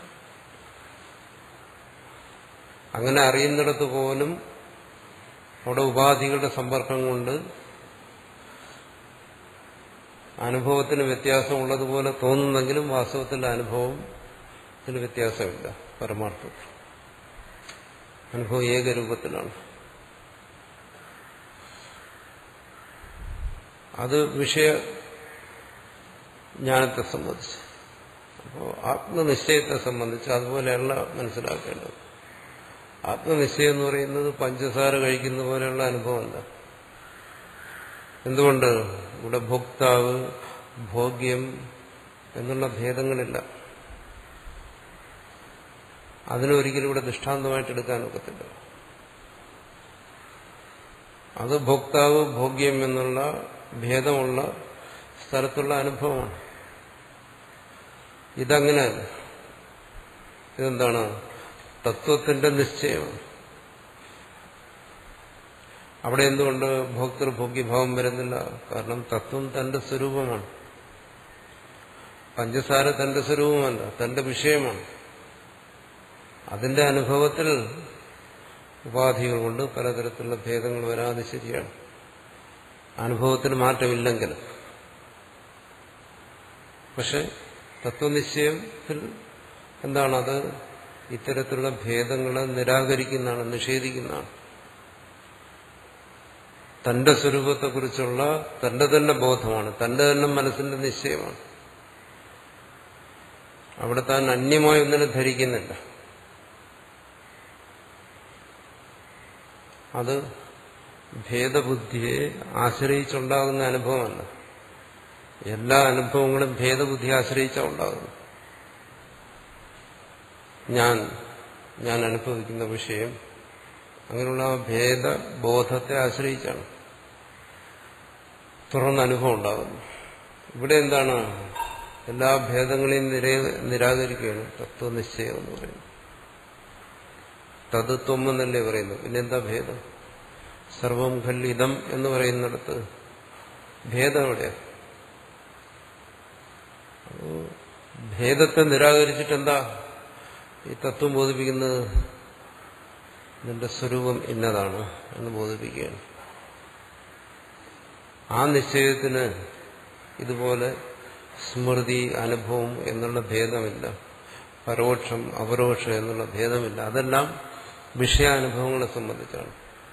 അങ്ങനെ അറിയുന്നിടത്ത് പോലും അവിടെ ഉപാധികളുടെ സമ്പർക്കം കൊണ്ട് അനുഭവത്തിന് വ്യത്യാസമുള്ളതുപോലെ തോന്നുന്നെങ്കിലും വാസ്തവത്തിന്റെ അനുഭവത്തിന് വ്യത്യാസമില്ല പരമാർത്ഥത്തിൽ അനുഭവം ഏകരൂപത്തിലാണ് അത് വിഷയ ജ്ഞാനത്തെ സംബന്ധിച്ച് അപ്പോൾ ആത്മനിശ്ചയത്തെ സംബന്ധിച്ച് അതുപോലെയല്ല മനസ്സിലാക്കേണ്ടത് ആത്മനിശ്ചയം എന്ന് പറയുന്നത് പഞ്ചസാര കഴിക്കുന്ന പോലെയുള്ള അനുഭവമല്ല എന്തുകൊണ്ട് ഇവിടെ ഭോക്താവ് ഭോഗ്യം എന്നുള്ള ഭേദങ്ങളില്ല അതിനൊരിക്കലും ഇവിടെ ദൃഷ്ടാന്തമായിട്ട് എടുക്കാനൊക്കത്തില്ല അത് ഭോക്താവ് ഭോഗ്യം എന്നുള്ള ഭേദമുള്ള സ്ഥലത്തുള്ള അനുഭവമാണ് ഇതങ്ങനെയല്ല ഇതെന്താണ് തത്വത്തിന്റെ നിശ്ചയമാണ് അവിടെ എന്തുകൊണ്ട് ഭോക്തൃഭോഗ്യഭാവം വരുന്നില്ല കാരണം തത്വം തന്റെ സ്വരൂപമാണ് പഞ്ചസാര തന്റെ സ്വരൂപമല്ല തന്റെ വിഷയമാണ് അതിന്റെ അനുഭവത്തിൽ ഉപാധികൾ കൊണ്ട് പലതരത്തിലുള്ള ഭേദങ്ങൾ വരാതെ ശരിയാണ് അനുഭവത്തിന് മാറ്റമില്ലെങ്കിൽ പക്ഷെ തത്വനിശ്ചയത്തിൽ എന്താണത് ഇത്തരത്തിലുള്ള ഭേദങ്ങളെ നിരാകരിക്കുന്നതാണ് നിഷേധിക്കുന്നതാണ് തന്റെ സ്വരൂപത്തെക്കുറിച്ചുള്ള തന്റെ തന്നെ ബോധമാണ് തന്റെ തന്നെ മനസ്സിന്റെ നിശ്ചയമാണ് അവിടെ താൻ അന്യമായി ഒന്നിനെ ധരിക്കുന്നില്ല അത് ഭേദബുദ്ധിയെ ആശ്രയിച്ചുണ്ടാകുന്ന അനുഭവമല്ല എല്ലാ അനുഭവങ്ങളും ഭേദബുദ്ധിയെ ആശ്രയിച്ചാണ് ഉണ്ടാകുന്നത് ഞാൻ ഞാൻ അനുഭവിക്കുന്ന വിഷയം അങ്ങനെയുള്ള ആ ഭേദബോധത്തെ ആശ്രയിച്ചാണ് തുറന്ന അനുഭവം ഉണ്ടാകുന്നു ഇവിടെ എന്താണ് എല്ലാ ഭേദങ്ങളെയും നിര നിരാകരിക്കുകയാണ് തത്വനിശ്ചയം എന്ന് പറയുന്നത് തത്വം എന്നല്ലേ പറയുന്നത് പിന്നെന്താ ഭേദം സർവം ഖല്ലിതം എന്ന് പറയുന്നിടത്ത് ഭേദം എവിടെയാണ് ഭേദത്തെ നിരാകരിച്ചിട്ട് എന്താ ഈ തത്വം ബോധിപ്പിക്കുന്നത് നിന്റെ സ്വരൂപം ഇന്നതാണ് എന്ന് ബോധിപ്പിക്കുകയാണ് ആ നിശ്ചയത്തിന് ഇതുപോലെ സ്മൃതി അനുഭവം എന്നുള്ള ഭേദമില്ല പരോക്ഷം അപരോക്ഷം എന്നുള്ള ഭേദമില്ല അതെല്ലാം വിഷയാനുഭവങ്ങളെ സംബന്ധിച്ചാണ്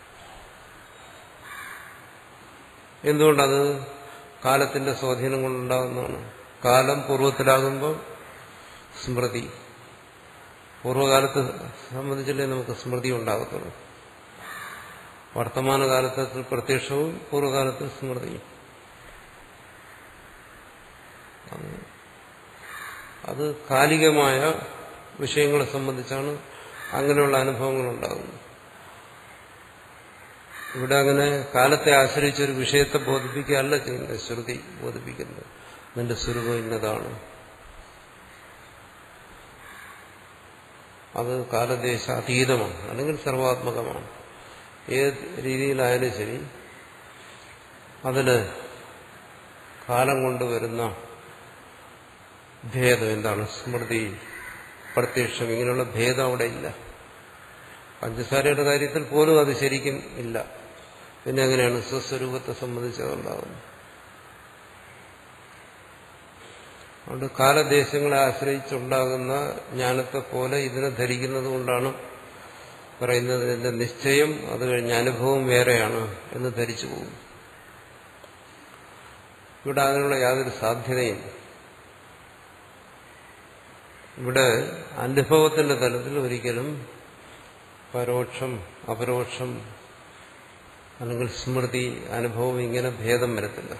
എന്തുകൊണ്ടത് കാലത്തിന്റെ സ്വാധീനം കൊണ്ടുണ്ടാകുന്നതാണ് കാലം പൂർവ്വത്തിലാകുമ്പോൾ സ്മൃതി പൂർവ്വകാലത്ത് സംബന്ധിച്ചല്ലേ നമുക്ക് സ്മൃതി ഉണ്ടാകത്തുള്ളൂ വർത്തമാനകാലത്ത് പ്രത്യക്ഷവും പൂർവ്വകാലത്ത് സ്മൃതിയും അത് കാലികമായ വിഷയങ്ങളെ സംബന്ധിച്ചാണ് അങ്ങനെയുള്ള അനുഭവങ്ങൾ ഉണ്ടാകുന്നത് ഇവിടെ അങ്ങനെ കാലത്തെ ആശ്രയിച്ച ഒരു വിഷയത്തെ ബോധിപ്പിക്കുകയല്ല ചെയ്യുന്നത് ശ്രുതി ബോധിപ്പിക്കുന്നത് നിന്റെ സ്വരൂപം ഇന്നതാണ് അത് കാലദേശ അതീതമാണ് അല്ലെങ്കിൽ സർവാത്മകമാണ് ഏത് രീതിയിലായാലും ശരി അതിന് കാലം കൊണ്ടുവരുന്ന ഭേദം എന്താണ് സ്മൃതി പ്രത്യക്ഷം ഇങ്ങനെയുള്ള ഭേദം അവിടെ ഇല്ല പഞ്ചസാരയുടെ കാര്യത്തിൽ പോലും അത് ശരിക്കും ഇല്ല പിന്നെ എങ്ങനെയാണ് സ്വസ്വരൂപത്തെ സംബന്ധിച്ചതുണ്ടാകുന്നത് അതുകൊണ്ട് കാലദേശങ്ങളെ ആശ്രയിച്ചുണ്ടാകുന്ന ജ്ഞാനത്തെ പോലെ ഇതിനെ ധരിക്കുന്നത് കൊണ്ടാണ് പറയുന്നത് ഇതിന്റെ നിശ്ചയം അത് കഴിഞ്ഞ അനുഭവം വേറെയാണ് എന്ന് ധരിച്ചു പോകും ഇവിടെ അതിനുള്ള യാതൊരു സാധ്യതയും ഇവിടെ അനുഭവത്തിന്റെ തലത്തിൽ ഒരിക്കലും പരോക്ഷം അപരോക്ഷം അല്ലെങ്കിൽ സ്മൃതി അനുഭവം ഇങ്ങനെ ഭേദം വരത്തില്ല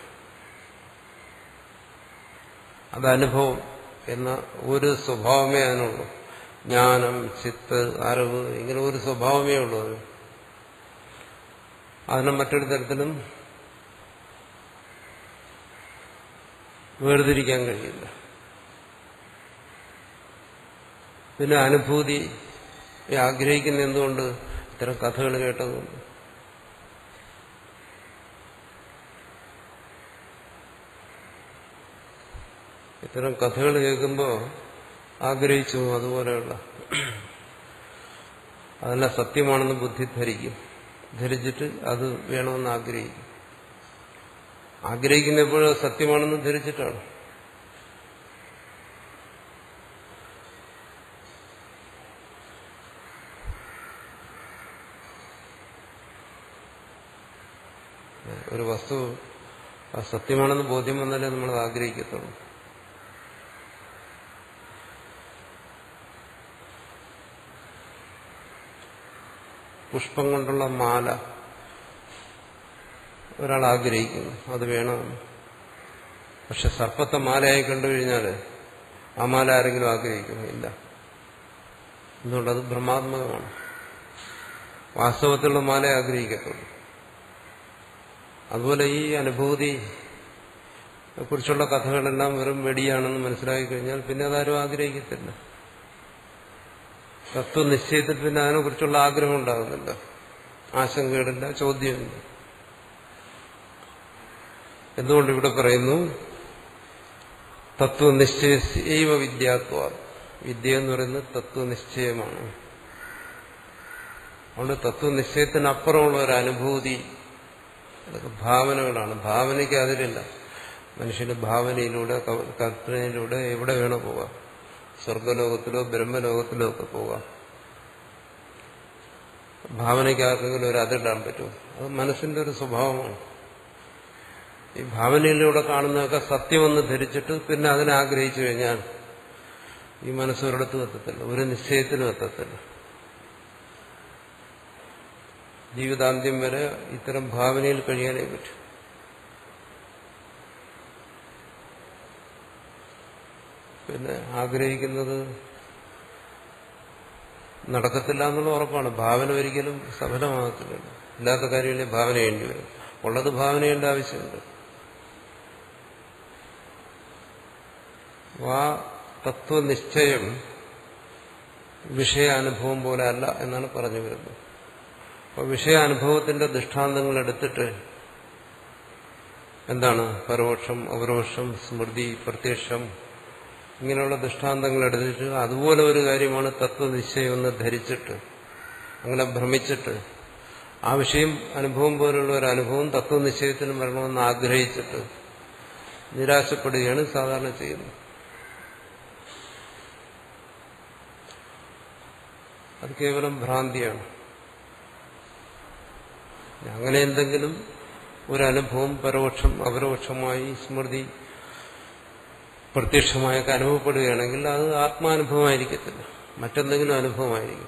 അത് അനുഭവം എന്ന ഒരു സ്വഭാവമേ അതിനുള്ളൂ ജ്ഞാനം ചിത്ത് അറിവ് ഇങ്ങനെ ഒരു സ്വഭാവമേ ഉള്ളൂ അത് അതിനെ മറ്റൊരു തരത്തിലും വേർതിരിക്കാൻ കഴിയില്ല പിന്നെ അനുഭൂതി ആഗ്രഹിക്കുന്ന എന്തുകൊണ്ട് ഇത്തരം കഥകൾ കേട്ടതുകൊണ്ട് ഇത്തരം കഥകൾ കേൾക്കുമ്പോൾ ആഗ്രഹിച്ചു അതുപോലെയുള്ള അതെല്ലാം സത്യമാണെന്ന് ബുദ്ധി ധരിക്കും ധരിച്ചിട്ട് അത് വേണമെന്ന് ആഗ്രഹിക്കും ആഗ്രഹിക്കുന്ന എപ്പോഴും സത്യമാണെന്ന് ധരിച്ചിട്ടാണ് ഒരു വസ്തു അത് സത്യമാണെന്ന് ബോധ്യം വന്നാലേ നമ്മളത് ആഗ്രഹിക്കത്തുള്ളൂ പുഷ്പം കൊണ്ടുള്ള മാല ഒരാൾ ആഗ്രഹിക്കുന്നു അത് വേണമെന്ന് പക്ഷെ സർപ്പത്തെ മാലയായി കണ്ടുകഴിഞ്ഞാൽ ആ മാല ആരെങ്കിലും ആഗ്രഹിക്കുന്നു ഇല്ല എന്തുകൊണ്ടത് ബ്രഹ്മാത്മകമാണ് വാസ്തവത്തിലുള്ള മാല ആഗ്രഹിക്കത്തുള്ളൂ അതുപോലെ ഈ അനുഭൂതി കുറിച്ചുള്ള കഥകളെല്ലാം വെറും വെടിയാണെന്ന് മനസ്സിലാക്കി കഴിഞ്ഞാൽ പിന്നെ അതാരും ആഗ്രഹിക്കത്തില്ല തത്വനിശ്ചയത്തിൽ പിന്നെ അതിനെക്കുറിച്ചുള്ള ആഗ്രഹം ഉണ്ടാകുന്നില്ല ആശങ്കയിടില്ല ചോദ്യമില്ല എന്തുകൊണ്ട് ഇവിടെ പറയുന്നു തത്വനിശ്ചയൈവ വിദ്യാത്വ വിദ്യ എന്ന് പറയുന്നത് തത്വനിശ്ചയമാണ് അതുകൊണ്ട് തത്വനിശ്ചയത്തിനപ്പുറമുള്ള ഒരു അനുഭൂതി അതൊക്കെ ഭാവനകളാണ് ഭാവനയ്ക്ക് അതിലില്ല മനുഷ്യന് ഭാവനയിലൂടെ കൽപ്പനയിലൂടെ എവിടെ വേണോ പോകാം സ്വർഗലോകത്തിലോ ബ്രഹ്മലോകത്തിലോ ഒക്കെ പോകാം ഭാവനയ്ക്ക് ആർക്കെങ്കിലും ഒരു അതിടാൻ പറ്റും അത് മനസ്സിന്റെ ഒരു സ്വഭാവമാണ് ഈ ഭാവനയിലൂടെ കാണുന്നതൊക്കെ സത്യമെന്ന് ധരിച്ചിട്ട് പിന്നെ അതിനെ ആഗ്രഹിച്ചു കഴിഞ്ഞാൽ ഈ മനസ്സൊരിടത്തും എത്തത്തില്ല ഒരു നിശ്ചയത്തിനും എത്തത്തില്ല ജീവിതാന്ത്യം വരെ ഇത്തരം ഭാവനയിൽ കഴിയാനേ പറ്റും പിന്നെ ആഗ്രഹിക്കുന്നത് നടക്കത്തില്ല എന്നുള്ള ഉറപ്പാണ് ഭാവന ഒരിക്കലും സഫലമാകത്തില്ല ഇല്ലാത്ത കാര്യങ്ങളെ ഭാവന ചെയ്യേണ്ടി വരും ഉള്ളത് ഭാവന ചെയ്യേണ്ട ആവശ്യമുണ്ട് ആ തത്വനിശ്ചയം വിഷയാനുഭവം പോലെ അല്ല എന്നാണ് പറഞ്ഞു വരുന്നത് അപ്പോൾ വിഷയാനുഭവത്തിന്റെ ദൃഷ്ടാന്തങ്ങൾ എടുത്തിട്ട് എന്താണ് പരോക്ഷം അപരോക്ഷം സ്മൃതി പ്രത്യക്ഷം ഇങ്ങനെയുള്ള ദൃഷ്ടാന്തങ്ങൾ എടുത്തിട്ട് അതുപോലെ ഒരു കാര്യമാണ് തത്വനിശ്ചയം എന്ന് ധരിച്ചിട്ട് അങ്ങനെ ഭ്രമിച്ചിട്ട് ആ വിഷയം അനുഭവം പോലുള്ള ഒരു അനുഭവം തത്വനിശ്ചയത്തിന് വരണമെന്ന് ആഗ്രഹിച്ചിട്ട് നിരാശപ്പെടുകയാണ് സാധാരണ ചെയ്യുന്നത് അത് കേവലം ഭ്രാന്തിയാണ് അങ്ങനെ എന്തെങ്കിലും ഒരു അനുഭവം പരോക്ഷം അപരോക്ഷമായി സ്മൃതി പ്രത്യക്ഷമായൊക്കെ അനുഭവപ്പെടുകയാണെങ്കിൽ അത് ആത്മാനുഭവമായിരിക്കത്തില്ല മറ്റെന്തെങ്കിലും അനുഭവമായിരിക്കും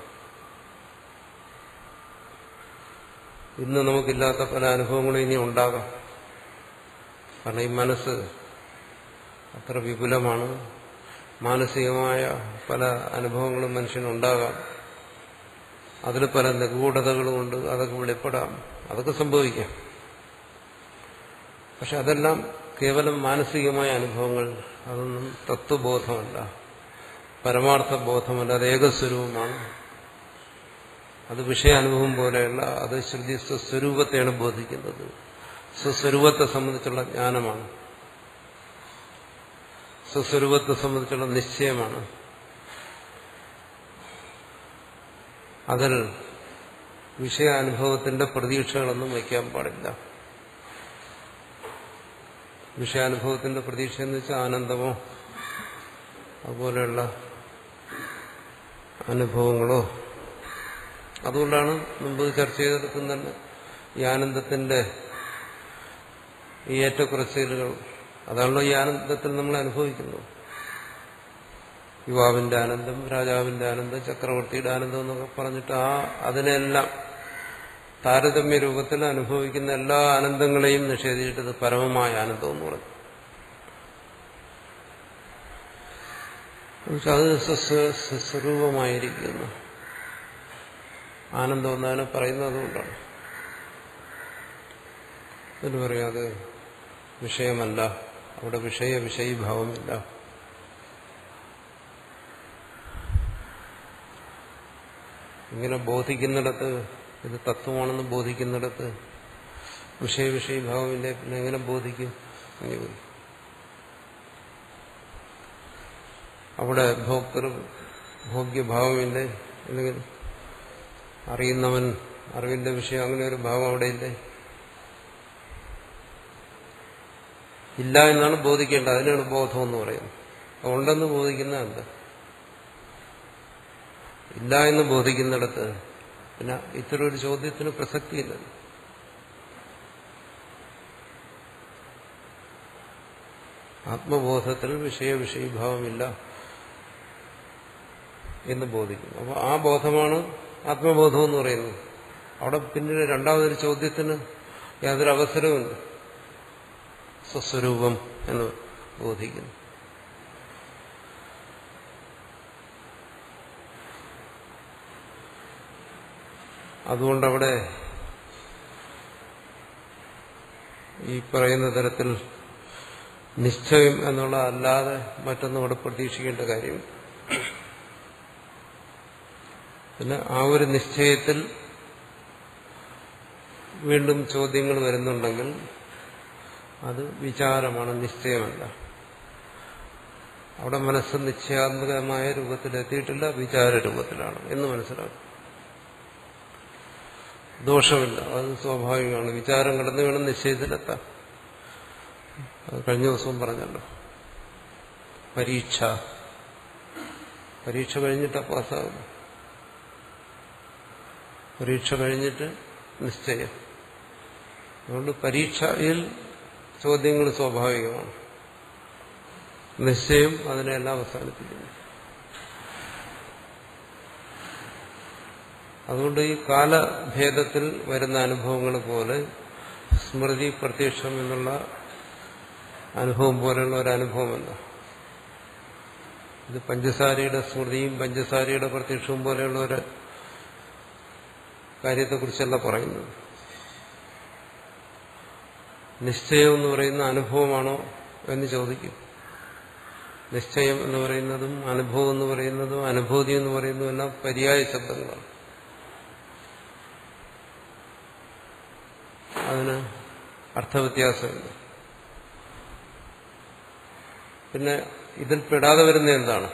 ഇന്ന് നമുക്കില്ലാത്ത പല അനുഭവങ്ങളും ഇനി ഉണ്ടാകാം കാരണം ഈ മനസ്സ് അത്ര വിപുലമാണ് മാനസികമായ പല അനുഭവങ്ങളും മനുഷ്യനുണ്ടാകാം അതിൽ പല നിഗൂഢതകളുമുണ്ട് അതൊക്കെ വെളിപ്പെടാം അതൊക്കെ സംഭവിക്കാം പക്ഷെ അതെല്ലാം കേവലം മാനസികമായ അനുഭവങ്ങൾ അതൊന്നും തത്വബോധമല്ല പരമാർത്ഥ ബോധമല്ല അത് ഏകസ്വരൂപമാണ് അത് വിഷയാനുഭവം പോലെയല്ല അത് ശ്രുതി സ്വസ്വരൂപത്തെയാണ് ബോധിക്കുന്നത് സ്വസ്വരൂപത്തെ സംബന്ധിച്ചുള്ള ജ്ഞാനമാണ് സ്വസ്വരൂപത്തെ സംബന്ധിച്ചുള്ള നിശ്ചയമാണ് അതിൽ വിഷയാനുഭവത്തിന്റെ പ്രതീക്ഷകളൊന്നും വയ്ക്കാൻ പാടില്ല വിഷയാനുഭവത്തിന്റെ പ്രതീക്ഷ എന്ന് വെച്ചാൽ ആനന്ദമോ അതുപോലെയുള്ള അനുഭവങ്ങളോ അതുകൊണ്ടാണ് മുമ്പ് ചർച്ച ചെയ്തെടുക്കുന്ന തന്നെ ഈ ആനന്ദത്തിന്റെ ഈ ഏറ്റക്കുറച്ചിലുകൾ അതാണല്ലോ ഈ ആനന്ദത്തിൽ നമ്മൾ അനുഭവിക്കുന്നത് യുവാവിന്റെ ആനന്ദം രാജാവിന്റെ ആനന്ദം ചക്രവർത്തിയുടെ ആനന്ദം എന്നൊക്കെ പറഞ്ഞിട്ട് ആ അതിനെല്ലാം താരതമ്യ രൂപത്തിൽ അനുഭവിക്കുന്ന എല്ലാ ആനന്ദങ്ങളെയും നിഷേധിച്ചിട്ടത് പരമമായ ആനന്ദം എന്ന് പറഞ്ഞു അത് സ്വസ്വരൂപമായിരിക്കുന്നു ആനന്ദം എന്നാണ് പറയുന്നത് അതുകൊണ്ടാണ് എന്ന് പറയാതെ വിഷയമല്ല അവിടെ വിഷയ വിഷയീഭാവമില്ല ഇങ്ങനെ ബോധിക്കുന്നിടത്ത് ഇത് തത്വമാണെന്ന് ബോധിക്കുന്നിടത്ത് വിഷയ വിഷയീഭാവമില്ല പിന്നെ എങ്ങനെ ബോധിക്കും അങ്ങനെ ചോദിക്കും അവിടെ ഭോക്തൃ ഭോഗ്യഭാവമില്ലേ അല്ലെങ്കിൽ അറിയുന്നവൻ അറിവിന്റെ വിഷയം അങ്ങനെ ഒരു ഭാവം അവിടെ ഇല്ലേ ഇല്ല എന്നാണ് ബോധിക്കേണ്ടത് അതിനാണ് ബോധം എന്ന് പറയുന്നത് ഉണ്ടെന്ന് ബോധിക്കുന്ന എന്താ ഇല്ല എന്ന് ബോധിക്കുന്നിടത്ത് പിന്നെ ഇത്തരം ഒരു ചോദ്യത്തിന് പ്രസക്തിയില്ല ആത്മബോധത്തിൽ വിഷയ വിഷയീഭാവമില്ല എന്ന് ബോധിക്കുന്നു അപ്പോൾ ആ ബോധമാണ് ആത്മബോധം എന്ന് പറയുന്നത് അവിടെ പിന്നീട് രണ്ടാമതൊരു ചോദ്യത്തിന് യാതൊരു അവസരവുമില്ല സ്വസ്വരൂപം എന്ന് ബോധിക്കുന്നു അതുകൊണ്ടവിടെ ഈ പറയുന്ന തരത്തിൽ നിശ്ചയം എന്നുള്ള അല്ലാതെ മറ്റൊന്നും അവിടെ പ്രതീക്ഷിക്കേണ്ട കാര്യമില്ല പിന്നെ ആ ഒരു നിശ്ചയത്തിൽ വീണ്ടും ചോദ്യങ്ങൾ വരുന്നുണ്ടെങ്കിൽ അത് വിചാരമാണ് നിശ്ചയമല്ല അവിടെ മനസ്സ് നിശ്ചയാത്മകമായ രൂപത്തിലെത്തിയിട്ടില്ല വിചാര രൂപത്തിലാണ് എന്ന് മനസ്സിലാക്കും ദോഷമില്ല അത് സ്വാഭാവികമാണ് വിചാരം കടന്നു വേണം നിശ്ചയത്തിലെത്താൻ അത് കഴിഞ്ഞ ദിവസവും പറഞ്ഞല്ലോ പരീക്ഷ പരീക്ഷ കഴിഞ്ഞിട്ട് പാസ്സാകും പരീക്ഷ കഴിഞ്ഞിട്ട് നിശ്ചയം അതുകൊണ്ട് പരീക്ഷയിൽ ചോദ്യങ്ങൾ സ്വാഭാവികമാണ് നിശ്ചയം അതിനെല്ലാം അവസാനിപ്പിക്കുന്നു അതുകൊണ്ട് ഈ കാലഭേദത്തിൽ വരുന്ന അനുഭവങ്ങൾ പോലെ സ്മൃതി പ്രത്യക്ഷം എന്നുള്ള അനുഭവം പോലെയുള്ള ഒരു അനുഭവമല്ല ഇത് പഞ്ചസാരയുടെ സ്മൃതിയും പഞ്ചസാരയുടെ പ്രത്യക്ഷവും പോലെയുള്ള ഒരു കാര്യത്തെക്കുറിച്ചല്ല പറയുന്നത് നിശ്ചയം എന്ന് പറയുന്ന അനുഭവമാണോ എന്ന് ചോദിക്കും നിശ്ചയം എന്ന് പറയുന്നതും അനുഭവം എന്ന് പറയുന്നതും അനുഭൂതി എന്ന് പറയുന്നതും എല്ലാം പര്യായ ശബ്ദങ്ങളാണ് അതിന് അർത്ഥവ്യത്യാസമുണ്ട് പിന്നെ ഇതിൽ പെടാതെ വരുന്ന എന്താണ്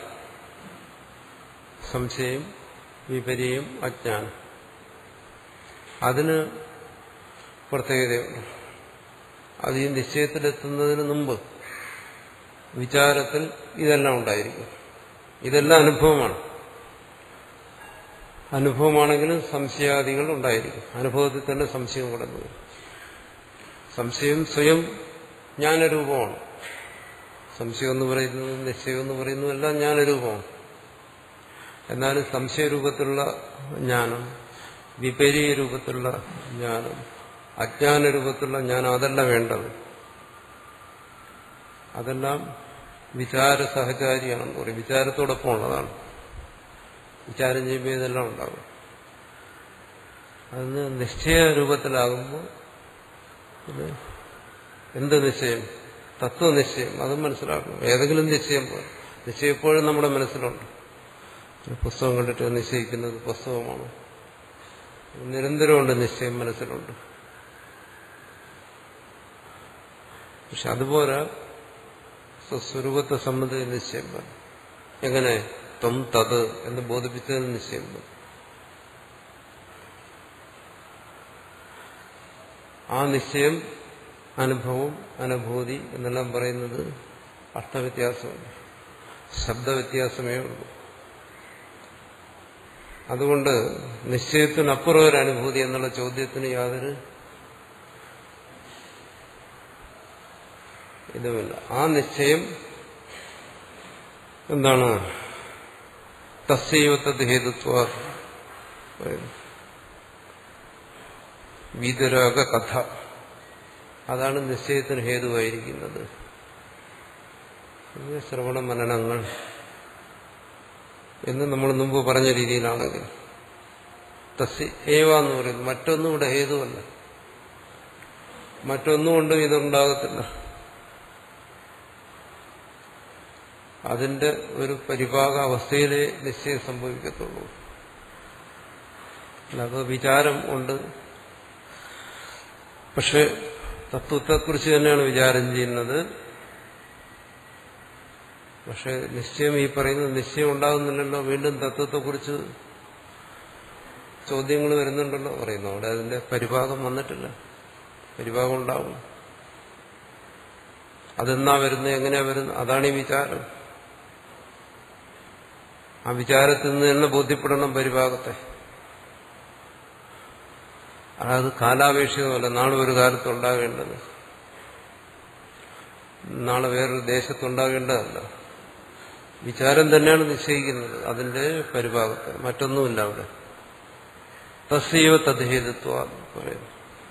സംശയം വിപര്യം അജ്ഞാനം അതിന് പ്രത്യേകതയുണ്ട് അത് ഈ നിശ്ചയത്തിലെത്തുന്നതിന് മുമ്പ് വിചാരത്തിൽ ഇതെല്ലാം ഉണ്ടായിരിക്കും ഇതെല്ലാം അനുഭവമാണ് അനുഭവമാണെങ്കിലും സംശയാദികൾ ഉണ്ടായിരിക്കും അനുഭവത്തിൽ തന്നെ സംശയം കടന്നു സംശയം സ്വയം ജ്ഞാനരൂപമാണ് സംശയം എന്ന് പറയുന്നത് നിശ്ചയം എന്ന് പറയുന്നത് എല്ലാം ജ്ഞാനരൂപമാണ് എന്നാലും സംശയരൂപത്തിലുള്ള ജ്ഞാനം വിപരീയ രൂപത്തിലുള്ള ജ്ഞാനം അജ്ഞാന രൂപത്തിലുള്ള ജ്ഞാനം അതല്ല വേണ്ടത് അതെല്ലാം വിചാര സഹചാരിയാണെന്ന് പറയും വിചാരത്തോടൊപ്പം ഉള്ളതാണ് വിചാരം ചെയ്യുമ്പോൾ ഇതെല്ലാം ഉണ്ടാകും അതിന് നിശ്ചയ രൂപത്തിലാകുമ്പോൾ ഇത് എന്ത് നിശ്ചയം തത്വനിശ്ചയം അതും മനസ്സിലാക്കണം ഏതെങ്കിലും നിശ്ചയം പോലെ നിശ്ചയം എപ്പോഴും നമ്മുടെ മനസ്സിലുണ്ട് ഒരു പുസ്തകം കണ്ടിട്ട് നിശ്ചയിക്കുന്നത് പുസ്തകമാണ് നിരന്തരമുണ്ട് നിശ്ചയം മനസ്സിലുണ്ട് പക്ഷെ അതുപോലെ സ്വസ്വരൂപത്തെ സംബന്ധിച്ച് നിശ്ചയം വേണം എങ്ങനെ ത്വം തത് എന്ന് ബോധിപ്പിച്ചതിന് നിശ്ചയം വേണം ആ നിശ്ചയം അനുഭവം അനുഭൂതി എന്നെല്ലാം പറയുന്നത് അർത്ഥവ്യത്യാസമല്ല ശബ്ദവ്യത്യാസമേ ഉള്ളൂ അതുകൊണ്ട് നിശ്ചയത്തിനപ്പുറം ഒരു അനുഭൂതി എന്നുള്ള ചോദ്യത്തിന് യാതൊരു ഇതുമില്ല ആ നിശ്ചയം എന്താണ് തസ്യവത്തത് ഹേതുത്വ വീതരാഗ കഥ അതാണ് നിശ്ചയത്തിന് ഹേതുവായിരിക്കുന്നത് ശ്രവണ മനനങ്ങൾ എന്ന് നമ്മൾ മുമ്പ് പറഞ്ഞ രീതിയിലാണെങ്കിൽ തസ്യ ഏവ എന്ന് പറയുന്നത് മറ്റൊന്നും ഇവിടെ ഹേതുവല്ല മറ്റൊന്നും കൊണ്ടും ഇതുണ്ടാകത്തില്ല അതിന്റെ ഒരു പരിഭാഗ അവസ്ഥയിലേ നിശ്ചയം സംഭവിക്കത്തുള്ളൂ അല്ലാതെ വിചാരം ഉണ്ട് പക്ഷെ തത്വത്തെക്കുറിച്ച് തന്നെയാണ് വിചാരം ചെയ്യുന്നത് പക്ഷെ നിശ്ചയം ഈ പറയുന്നത് നിശ്ചയം ഉണ്ടാകുന്നില്ലല്ലോ വീണ്ടും തത്വത്തെക്കുറിച്ച് ചോദ്യങ്ങൾ വരുന്നുണ്ടല്ലോ പറയുന്നു അവിടെ അതിന്റെ പരിഭാഗം വന്നിട്ടില്ല പരിഭാഗം ഉണ്ടാവും അതെന്നാ വരുന്നത് എങ്ങനെയാ വരുന്നത് അതാണ് ഈ വിചാരം ആ വിചാരത്തിൽ നിന്ന് തന്നെ ബോധ്യപ്പെടണം പരിഭാഗത്തെ അത് കാലാപേക്ഷിതമല്ല നാളെ ഒരു കാലത്ത് ഉണ്ടാകേണ്ടത് നാളെ വേറൊരു ദേശത്തുണ്ടാകേണ്ടതല്ല വിചാരം തന്നെയാണ് നിശ്ചയിക്കുന്നത് അതിന്റെ പരിഭാഗത്തെ മറ്റൊന്നുമില്ല അവിടെ തസ്സൈവ തദ്ഹേതുത്വ പറയുന്നു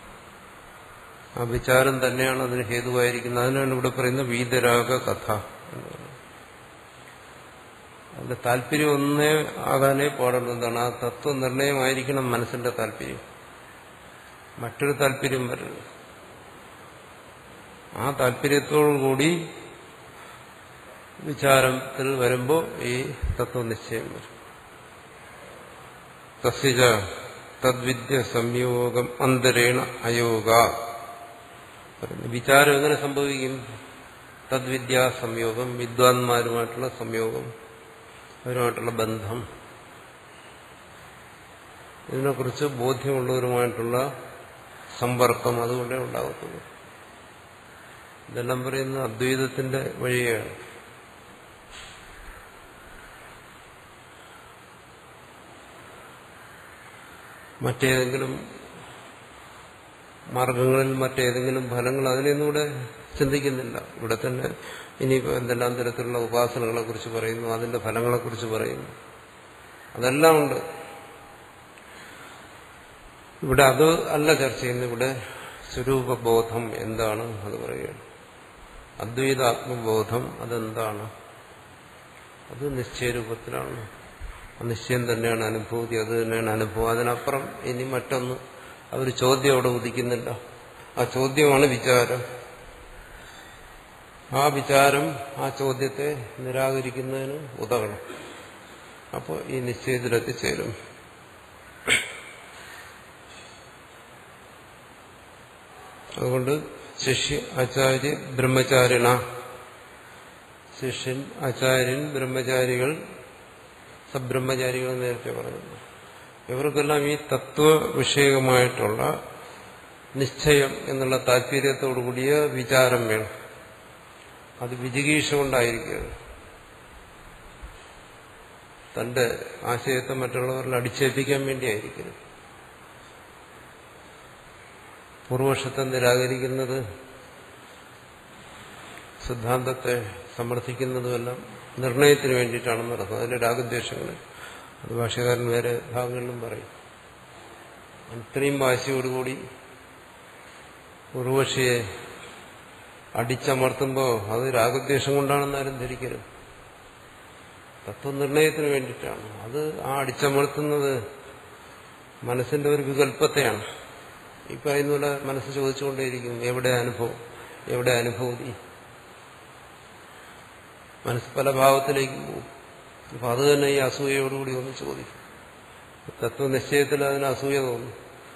ആ വിചാരം തന്നെയാണ് അതിന് ഹേതുവായിരിക്കുന്നത് അതിനാണ് ഇവിടെ പറയുന്നത് വീതരാഗ കഥ എന്ന് പറയുന്നത് അതിന്റെ താല്പര്യം ഒന്നേ ആകാനേ പാടുള്ളൂ എന്താണ് ആ തത്വനിർണയമായിരിക്കണം മനസ്സിന്റെ താല്പര്യം മറ്റൊരു താല്പര്യം വരരുത് ആ താല്പര്യത്തോടുകൂടി വിചാരത്തിൽ വരുമ്പോൾ ഈ തത്വനിശ്ചയം വരും തസ്യജ തദ്വിദ്യ സംയോഗം അന്തരേണ അയോഗ വിചാരം എങ്ങനെ സംഭവിക്കും തദ്വിദ്യാ സംയോഗം വിദ്വാൻമാരുമായിട്ടുള്ള സംയോഗം അവരുമായിട്ടുള്ള ബന്ധം ഇതിനെക്കുറിച്ച് ബോധ്യമുള്ളവരുമായിട്ടുള്ള സമ്പർക്കം അതുകൊണ്ടേ ഉണ്ടാകത്തുള്ളൂ ഇതെല്ലാം പറയുന്ന അദ്വൈതത്തിന്റെ വഴിയാണ് മറ്റേതെങ്കിലും മാർഗങ്ങളിൽ മറ്റേതെങ്കിലും ഫലങ്ങൾ അതിനെയൊന്നും ഇവിടെ ചിന്തിക്കുന്നില്ല ഇവിടെ തന്നെ ഇനിയിപ്പോൾ എന്തെല്ലാം തരത്തിലുള്ള ഉപാസനകളെ കുറിച്ച് പറയുന്നു അതിന്റെ ഫലങ്ങളെക്കുറിച്ച് പറയുന്നു അതെല്ലാം ഉണ്ട് ഇവിടെ അത് അല്ല ചർച്ച ചെയ്യുന്നത് ഇവിടെ സ്വരൂപബോധം എന്താണ് അത് പറയുകയാണ് അദ്വൈതാത്മബോധം അതെന്താണ് അത് നിശ്ചയരൂപത്തിലാണ് ആ നിശ്ചയം തന്നെയാണ് അനുഭൂതി അത് തന്നെയാണ് അനുഭവം അതിനപ്പുറം ഇനി മറ്റൊന്ന് അതൊരു ചോദ്യം അവിടെ ഉദിക്കുന്നില്ല ആ ചോദ്യമാണ് വിചാരം ആ വിചാരം ആ ചോദ്യത്തെ നിരാകരിക്കുന്നതിന് ഉതകണം അപ്പോൾ ഈ നിശ്ചയത്തിലെത്തിച്ചേരും അതുകൊണ്ട് ശിഷ്യ ആചാര്യ ബ്രഹ്മചാരിണ ശിഷ്യൻ ആചാര്യൻ ബ്രഹ്മചാരികൾ സബ്രഹ്മചാരികൾ നേരത്തെ പറഞ്ഞു ഇവർക്കെല്ലാം ഈ തത്വ വിഷയകമായിട്ടുള്ള നിശ്ചയം എന്നുള്ള താല്പര്യത്തോടു കൂടിയ വിചാരം വേണം അത് വിജിഗീഷ കൊണ്ടായിരിക്കുകയാണ് തന്റെ ആശയത്തെ മറ്റുള്ളവരിൽ അടിച്ചേൽപ്പിക്കാൻ വേണ്ടിയായിരിക്കണം പൂർവക്ഷത്തെ നിരാകരിക്കുന്നത് സിദ്ധാന്തത്തെ സമർത്ഥിക്കുന്നതുമെല്ലാം നിർണയത്തിന് വേണ്ടിയിട്ടാണ് നടക്കുന്നത് അതിലെ രാഗദ്വേഷങ്ങൾ അത് ഭാഷകാരൻ വേറെ ഭാഗങ്ങളിലും പറയും ഇത്രയും വാശിയോടുകൂടി ഉർവശിയെ അടിച്ചമർത്തുമ്പോൾ അത് രാഗദ്വേഷം കൊണ്ടാണെന്ന് ആരും ധരിക്കരുത് തത്വനിർണയത്തിന് വേണ്ടിയിട്ടാണ് അത് ആ അടിച്ചമർത്തുന്നത് മനസ്സിന്റെ ഒരു വികല്പത്തെയാണ് ഈ പറയുന്ന പോലെ മനസ്സ് ചോദിച്ചുകൊണ്ടേയിരിക്കും എവിടെ അനുഭവം എവിടെ അനുഭൂതി മനസ്സ് പല ഭാവത്തിലേക്ക് പോകും അപ്പൊ അത് തന്നെ ഈ അസൂയയോടുകൂടി ഒന്ന് ചോദിക്കും തത്വനിശ്ചയത്തിൽ അതിന് അസൂയ തോന്നും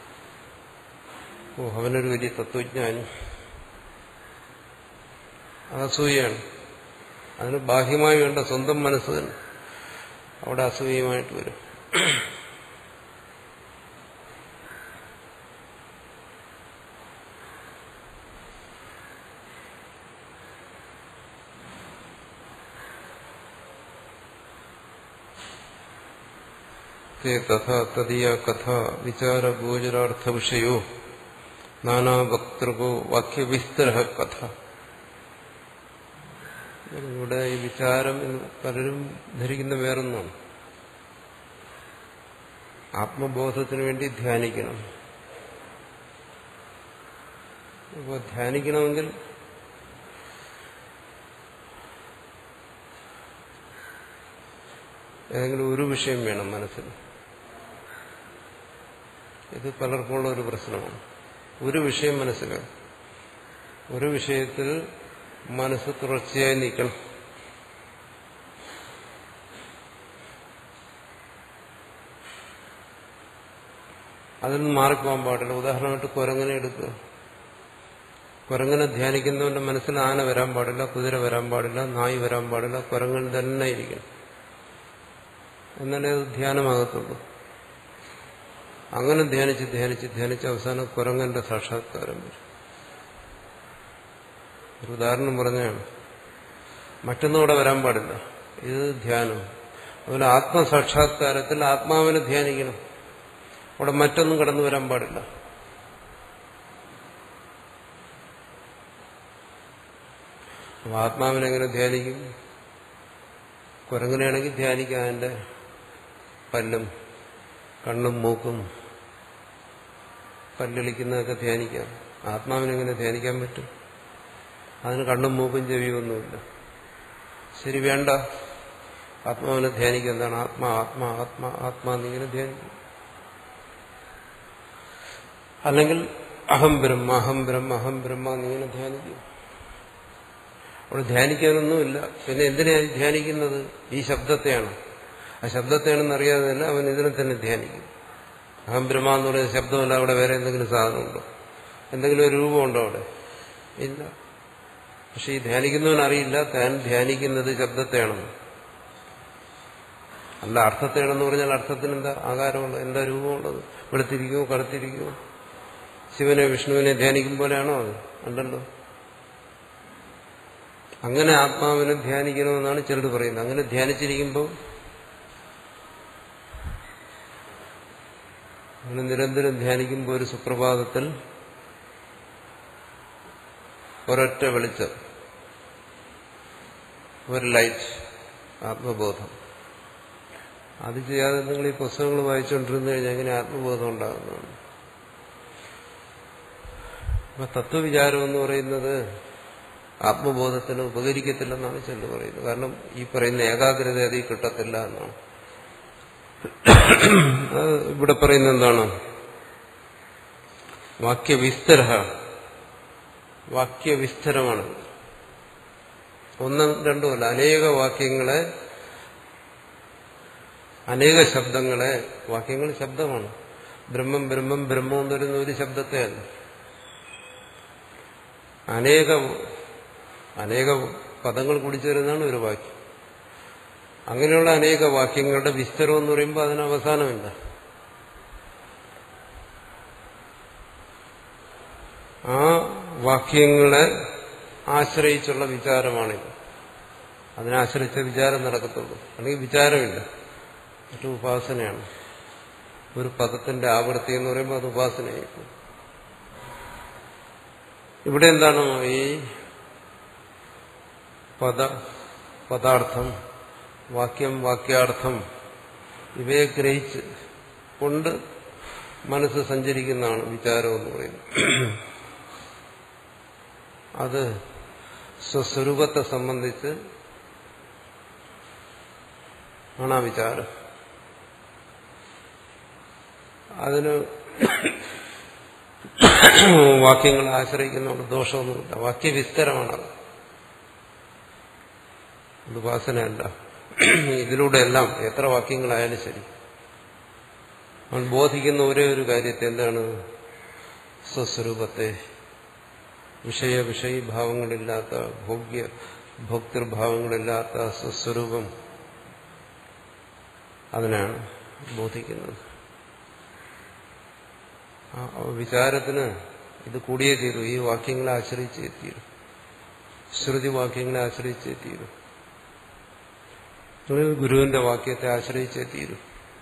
ഓ അവനൊരു വലിയ തത്വജ്ഞാനി അത് അസൂയയാണ് അതിന് ബാഹ്യമായി വേണ്ട സ്വന്തം മനസ്സ് തന്നെ അവിടെ അസൂയമായിട്ട് വരും തഥാ തദീയ കഥ വിചാരഗോചരാർത്ഥ വിഷയോ നാനാവക്തൃകോ വാക്യവിസ്തര കഥ ഇവിടെ ഈ വിചാരം എന്ന് പലരും ധരിക്കുന്ന വേറൊന്നാണ് ആത്മബോധത്തിന് വേണ്ടി ധ്യാനിക്കണം അപ്പോൾ ധ്യാനിക്കണമെങ്കിൽ ഏതെങ്കിലും ഒരു വിഷയം വേണം മനസ്സിൽ ഇത് പലർക്കുമുള്ള ഒരു പ്രശ്നമാണ് ഒരു വിഷയം മനസ്സിൽ ഒരു വിഷയത്തിൽ മനസ്സ് തുടർച്ചയായി നിൽക്കണം അതിൽ നിന്ന് മാറിപ്പോകാൻ പാടില്ല ഉദാഹരണമായിട്ട് കുരങ്ങനെ എടുക്കുക കുരങ്ങനെ ധ്യാനിക്കുന്നവന്റെ മനസ്സിൽ ആന വരാൻ പാടില്ല കുതിര വരാൻ പാടില്ല നായി വരാൻ പാടില്ല കുരങ്ങൻ തന്നെ ഇരിക്കണം എന്നാലേ അത് ധ്യാനമാകത്തുള്ളൂ അങ്ങനെ ധ്യാനിച്ച് ധ്യാനിച്ച് ധ്യാനിച്ച് അവസാനം കുരങ്ങന്റെ സാക്ഷാത്കാരം വരും ഒരു ഉദാഹരണം പറഞ്ഞാണ് മറ്റൊന്നും ഇവിടെ വരാൻ പാടില്ല ഇത് ധ്യാനം അതുപോലെ ആത്മസാക്ഷാത്കാരത്തിൽ ആത്മാവിനെ ധ്യാനിക്കണം അവിടെ മറ്റൊന്നും കടന്നു വരാൻ പാടില്ല അപ്പൊ ആത്മാവിനെങ്ങനെ ധ്യാനിക്കും കുരങ്ങനെയാണെങ്കിൽ ധ്യാനിക്കാം അതിന്റെ പല്ലും കണ്ണും മൂക്കും പല്ലളിക്കുന്നതൊക്കെ ധ്യാനിക്കാം ആത്മാവിനെങ്ങനെ ധ്യാനിക്കാൻ പറ്റും അതിന് കണ്ണും മൂക്കും ചെവിയൊന്നുമില്ല ശരി വേണ്ട ആത്മാവിനെ ധ്യാനിക്കുക എന്താണ് ആത്മാ ആത്മാ ആത്മാ ആത്മാ എന്നിങ്ങനെ ധ്യാനിക്കും അല്ലെങ്കിൽ അഹം ബ്രഹ്മ അഹം ബ്രഹ്മ അഹം ബ്രഹ്മ എന്നിങ്ങനെ ധ്യാനിക്കും അവിടെ ധ്യാനിക്കാനൊന്നുമില്ല പിന്നെ എന്തിനാണ് ധ്യാനിക്കുന്നത് ഈ ശബ്ദത്തെയാണ് ആ ശബ്ദത്തെയാണെന്ന് അറിയാതെ തന്നെ അവൻ ഇതിനെ തന്നെ ധ്യാനിക്കും അഹം ബ്രഹ്മ എന്ന് പറയുന്ന ശബ്ദമല്ല അവിടെ വേറെ എന്തെങ്കിലും സാധനമുണ്ടോ എന്തെങ്കിലും ഒരു രൂപമുണ്ടോ അവിടെ ഇല്ല പക്ഷെ ഈ ധ്യാനിക്കുന്നവൻ അറിയില്ല താൻ ധ്യാനിക്കുന്നത് ശബ്ദത്തെയാണെന്ന് അല്ല അർത്ഥത്തെയാണെന്ന് പറഞ്ഞാൽ അർത്ഥത്തിന് എന്താ ആകാരമുള്ളത് എന്താ രൂപമുള്ളത് വെളുത്തിരിക്കുമോ കറുത്തിരിക്കുമോ ശിവനെ വിഷ്ണുവിനെ ധ്യാനിക്കും പോലെയാണോ അത് ഉണ്ടല്ലോ അങ്ങനെ ആത്മാവിനെ ധ്യാനിക്കണമെന്നാണ് ചിലർ പറയുന്നത് അങ്ങനെ ധ്യാനിച്ചിരിക്കുമ്പോൾ അങ്ങനെ നിരന്തരം ധ്യാനിക്കുമ്പോൾ ഒരു സുപ്രഭാതത്തിൽ ഒരൊറ്റ വെളിച്ചം ഒരു ലൈറ്റ് ആത്മബോധം അത് ചെയ്യാതെ നിങ്ങൾ ഈ പുസ്തകങ്ങൾ വായിച്ചുകൊണ്ടിരുന്നു കഴിഞ്ഞാൽ എങ്ങനെ ആത്മബോധം ഉണ്ടാകുന്നതാണ് അപ്പൊ തത്വവിചാരം എന്ന് പറയുന്നത് ആത്മബോധത്തിന് ഉപകരിക്കത്തില്ലെന്നാണ് ചെല്ലു പറയുന്നത് കാരണം ഈ പറയുന്ന ഏകാഗ്രത അതിൽ കിട്ടത്തില്ല എന്നാണ് അത് ഇവിടെ പറയുന്നത് എന്താണ് വാക്യവിസ്തര വാക്യവിസ്തരമാണ് ഒന്നും രണ്ടുമല്ല അനേക വാക്യങ്ങളെ അനേക ശബ്ദങ്ങളെ വാക്യങ്ങൾ ശബ്ദമാണ് ബ്രഹ്മം ബ്രഹ്മം ബ്രഹ്മം എന്ന് പറയുന്ന ഒരു ശബ്ദത്തെയല്ല അനേക അനേക പദങ്ങൾ കൂടി ചേരുന്നതാണ് ഒരു വാക്യം അങ്ങനെയുള്ള അനേക വാക്യങ്ങളുടെ വിസ്തരം എന്ന് പറയുമ്പോൾ അതിന് അവസാനമില്ല ആ വാക്യങ്ങളെ ആശ്രയിച്ചുള്ള വിചാരമാണിത് അതിനാശ്രയിച്ച വിചാരം നടക്കത്തുള്ളൂ അല്ലെങ്കിൽ വിചാരമില്ല മറ്റു ഉപാസനയാണ് ഒരു പദത്തിന്റെ ആവൃത്തി എന്ന് പറയുമ്പോൾ അത് ഉപാസനയായിരിക്കും ഇവിടെ എന്താണ് ഈ പദ പദാർത്ഥം വാക്യം വാക്യാർത്ഥം ഇവയെ ഗ്രഹിച്ച് കൊണ്ട് മനസ്സ് സഞ്ചരിക്കുന്നതാണ് വിചാരം എന്ന് പറയുന്നത് അത് സ്വസ്വരൂപത്തെ സംബന്ധിച്ച് ആണ് ആ വിചാരം അതിന് വാക്യങ്ങളെ ആശ്രയിക്കുന്നതുകൊണ്ട് ദോഷമൊന്നുമില്ല വാക്യവിസ്തരമാണത് ഇത് ഉപാസനയല്ല ഇതിലൂടെ എല്ലാം എത്ര വാക്യങ്ങളായാലും ശരി അവൻ ബോധിക്കുന്ന ഒരേ ഒരു കാര്യത്തെ എന്താണ് സ്വസ്വരൂപത്തെ വിഷയ വിഷയീഭാവങ്ങളില്ലാത്ത ഭോഗ്യ ഭോക്തൃഭാവങ്ങളില്ലാത്ത സ്വസ്വരൂപം അതിനാണ് ബോധിക്കുന്നത് ആ വിചാരത്തിന് ഇത് കൂടിയേ തീരൂ ഈ വാക്യങ്ങളെ ആശ്രയിച്ചേ തീരും ശ്രുതി വാക്യങ്ങളെ ആശ്രയിച്ചേ തീരും ഗുരുവിന്റെ വാക്യത്തെ ആശ്രയിച്ചേ തീരും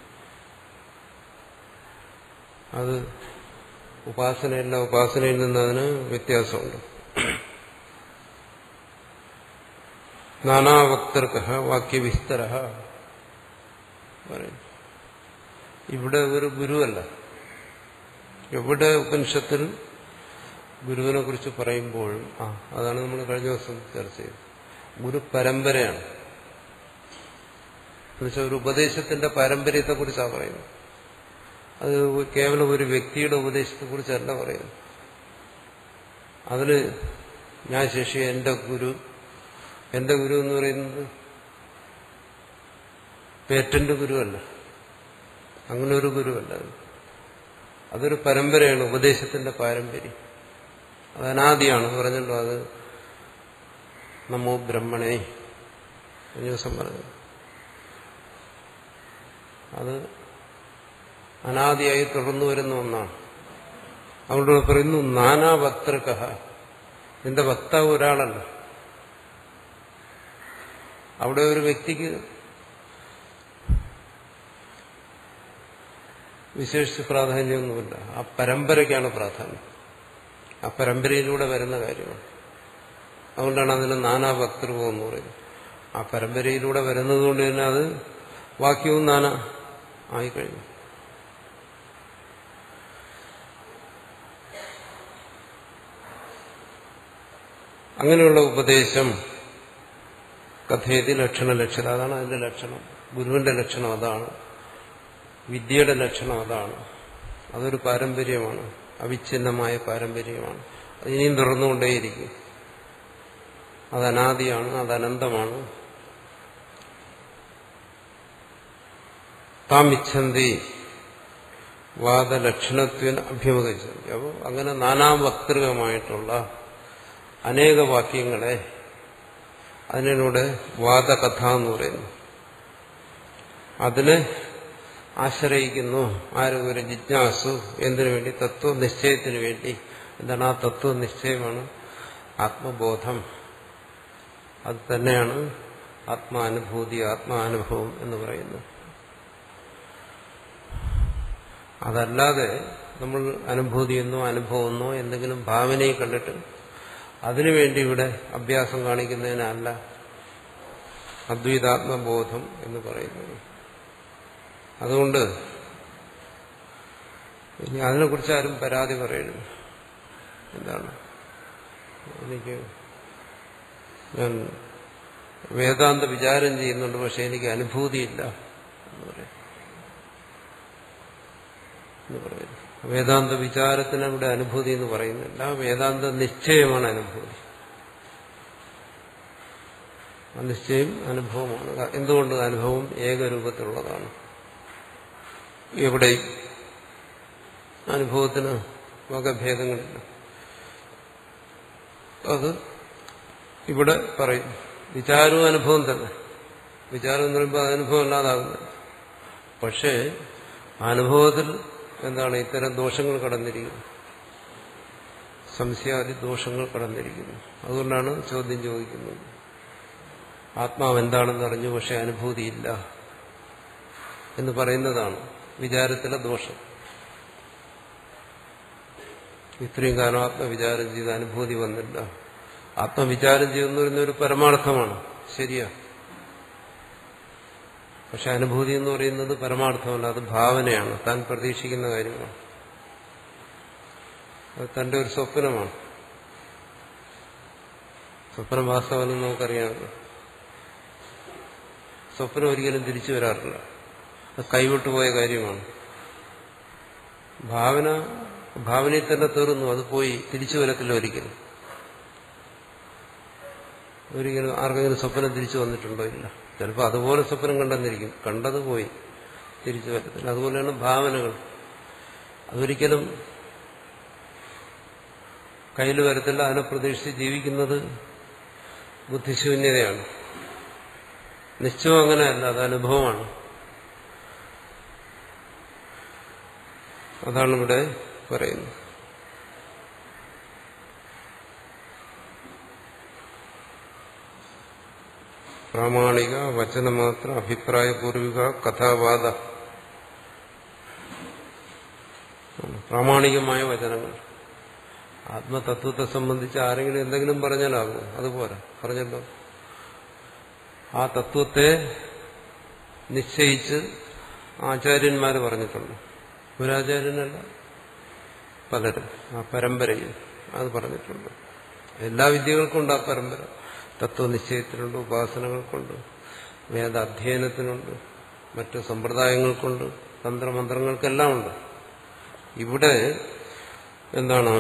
അത് ഉപാസനയല്ല ഉപാസനയിൽ നിന്ന് അതിന് വ്യത്യാസമുണ്ട് നാനാവക്തർക്ക വാക്യവിസ്തര പറയും ഇവിടെ ഒരു ഗുരുവല്ല എവിടെ ഉപനിഷത്തിൽ ഗുരുവിനെ കുറിച്ച് പറയുമ്പോഴും ആ അതാണ് നമ്മൾ കഴിഞ്ഞ ദിവസം ചർച്ച ചെയ്തത് ഗുരു പരമ്പരയാണ് എന്നുവെച്ചാൽ ഒരു ഉപദേശത്തിന്റെ പാരമ്പര്യത്തെക്കുറിച്ചാണ് പറയുന്നത് അത് കേവലം ഒരു വ്യക്തിയുടെ ഉപദേശത്തെക്കുറിച്ചല്ല പറയുന്നത് അതിന് ഞാൻ ശേഷി എന്റെ ഗുരു എന്റെ ഗുരു എന്ന് പറയുന്നത് പേറ്റന്റ് ഗുരുവല്ല അങ്ങനെ ഒരു ഗുരുവല്ല അതൊരു പരമ്പരയാണ് ഉപദേശത്തിന്റെ പാരമ്പര്യം അത് അനാദിയാണ് പറഞ്ഞല്ലോ അത് നമോ ബ്രഹ്മണേ കഴിഞ്ഞ ദിവസം പറഞ്ഞു അത് അനാദിയായി തുടർന്നു വരുന്ന ഒന്നാണ് അതുകൊണ്ട് പറയുന്നു നാനാ വക്തൃക നിന്റെ വക്താവ് ഒരാളല്ല അവിടെ ഒരു വ്യക്തിക്ക് വിശേഷിച്ച് പ്രാധാന്യമൊന്നുമില്ല ആ പരമ്പരയ്ക്കാണ് പ്രാധാന്യം ആ പരമ്പരയിലൂടെ വരുന്ന കാര്യമാണ് അതുകൊണ്ടാണ് അതിന് നാനാ വക്തൃകം എന്ന് പറയുന്നത് ആ പരമ്പരയിലൂടെ വരുന്നത് കൊണ്ട് തന്നെ അത് വാക്യവും നാനാ ആയിക്കഴിഞ്ഞു അങ്ങനെയുള്ള ഉപദേശം കഥയതി ലക്ഷണ ലക്ഷണം അതാണ് അതിന്റെ ലക്ഷണം ഗുരുവിന്റെ ലക്ഷണം അതാണ് വിദ്യയുടെ ലക്ഷണം അതാണ് അതൊരു പാരമ്പര്യമാണ് അവിഛിന്നമായ പാരമ്പര്യമാണ് അത് ഇനിയും തുറന്നുകൊണ്ടേയിരിക്കും അത് അനാദിയാണ് അത് അനന്തമാണ് താം ഇച്ഛന്തി വാദലക്ഷണത്വന് അഭ്യമതിച്ചു അപ്പോൾ അങ്ങനെ നാനാവക്തൃകമായിട്ടുള്ള അനേക വാക്യങ്ങളെ അതിനൂടെ വാദകഥ എന്ന് പറയുന്നു അതിനെ ആശ്രയിക്കുന്നു ആരും ഒരു ജിജ്ഞാസു എന്തിനു വേണ്ടി തത്വനിശ്ചയത്തിന് വേണ്ടി എന്താണ് ആ തത്വനിശ്ചയമാണ് ആത്മബോധം അത് തന്നെയാണ് ആത്മാനുഭൂതി ആത്മാനുഭവം എന്ന് പറയുന്നത് അതല്ലാതെ നമ്മൾ അനുഭൂതിയെന്നോ അനുഭവമെന്നോ എന്തെങ്കിലും ഭാവനയെ കണ്ടിട്ട് അതിനുവേണ്ടി ഇവിടെ അഭ്യാസം കാണിക്കുന്നതിനല്ല അദ്വൈതാത്മബോധം എന്ന് പറയുന്നത് അതുകൊണ്ട് ഇനി അതിനെക്കുറിച്ച് ആരും പരാതി പറയരുത് എന്താണ് എനിക്ക് ഞാൻ വേദാന്ത വിചാരം ചെയ്യുന്നുണ്ട് പക്ഷെ എനിക്ക് അനുഭൂതിയില്ല എന്ന് പറയും എന്ന് പറയുന്നു വേദാന്ത വിചാരത്തിന് അവിടെ അനുഭൂതി എന്ന് പറയുന്നില്ല വേദാന്ത നിശ്ചയമാണ് അനുഭൂതി ആ നിശ്ചയം അനുഭവമാണ് എന്തുകൊണ്ട് അനുഭവം ഏകരൂപത്തിലുള്ളതാണ് എവിടെയും അനുഭവത്തിന് വകഭേദങ്ങളില്ല അത് ഇവിടെ പറയും വിചാരവും അനുഭവം തന്നെ വിചാരം എന്ന് പറയുമ്പോൾ അത് അനുഭവം അല്ലാതാകുന്നില്ല പക്ഷേ അനുഭവത്തിൽ എന്താണ് ഇത്തരം ദോഷങ്ങൾ കടന്നിരിക്കുന്നത് സംശയാദി ദോഷങ്ങൾ കടന്നിരിക്കുന്നു അതുകൊണ്ടാണ് ചോദ്യം ചോദിക്കുന്നത് ആത്മാവ് എന്താണെന്ന് അറിഞ്ഞു പക്ഷെ അനുഭൂതിയില്ല എന്ന് പറയുന്നതാണ് വിചാരത്തിലെ ദോഷം ഇത്രയും കാലം ആത്മവിചാരം ചെയ്ത് അനുഭൂതി വന്നില്ല ആത്മവിചാരം ചെയ്യുന്ന പറയുന്ന ഒരു പരമാർത്ഥമാണ് ശരിയാ പക്ഷെ അനുഭൂതി എന്ന് പറയുന്നത് പരമാർത്ഥമല്ല അത് ഭാവനയാണ് താൻ പ്രതീക്ഷിക്കുന്ന കാര്യമാണ് അത് തന്റെ ഒരു സ്വപ്നമാണ് സ്വപ്നം വാസ്തവമെന്ന് നമുക്കറിയാമല്ലോ സ്വപ്നം ഒരിക്കലും തിരിച്ചു വരാറില്ല അത് കൈവിട്ടുപോയ കാര്യമാണ് ഭാവന ഭാവനയിൽ തന്നെ തീർന്നു അത് പോയി തിരിച്ചു വരത്തില്ല ഒരിക്കലും ഒരിക്കലും ആർക്കെങ്കിലും സ്വപ്നം തിരിച്ചു വന്നിട്ടുണ്ടോ ഇല്ല ചിലപ്പോൾ അതുപോലെ സ്വപ്നം കണ്ടെന്നിരിക്കും കണ്ടത് പോയി തിരിച്ചു വരത്തില്ല അതുപോലെയാണ് ഭാവനകൾ അതൊരിക്കലും കയ്യിൽ വരത്തില്ല അതിനെ പ്രതീക്ഷിച്ച് ജീവിക്കുന്നത് ബുദ്ധിശൂന്യതയാണ് നിശ്ചയം അങ്ങനെയല്ല അത് അനുഭവമാണ് അതാണ് ഇവിടെ പറയുന്നത് പ്രാമാണിക വചനമാത്ര അഭിപ്രായപൂർവിക കഥാവാദ പ്രാമാണികമായ വചനങ്ങൾ ആത്മതത്വത്തെ സംബന്ധിച്ച് ആരെങ്കിലും എന്തെങ്കിലും പറഞ്ഞാലാകുമോ അതുപോലെ പറഞ്ഞല്ലോ ആ തത്വത്തെ നിശ്ചയിച്ച് ആചാര്യന്മാർ പറഞ്ഞിട്ടുണ്ട് ഒരാചാര്യനല്ല പലരും ആ പരമ്പരയിൽ അത് പറഞ്ഞിട്ടുണ്ട് എല്ലാ വിദ്യകൾക്കും ഉണ്ട് ആ പരമ്പര തത്വനിശ്ചയത്തിനുണ്ട് ഉപാസനകൾക്കുണ്ട് വേദ അധ്യയനത്തിനുണ്ട് മറ്റു സമ്പ്രദായങ്ങൾക്കുണ്ട് തന്ത്രമന്ത്രങ്ങൾക്കെല്ലാം ഉണ്ട് ഇവിടെ എന്താണ്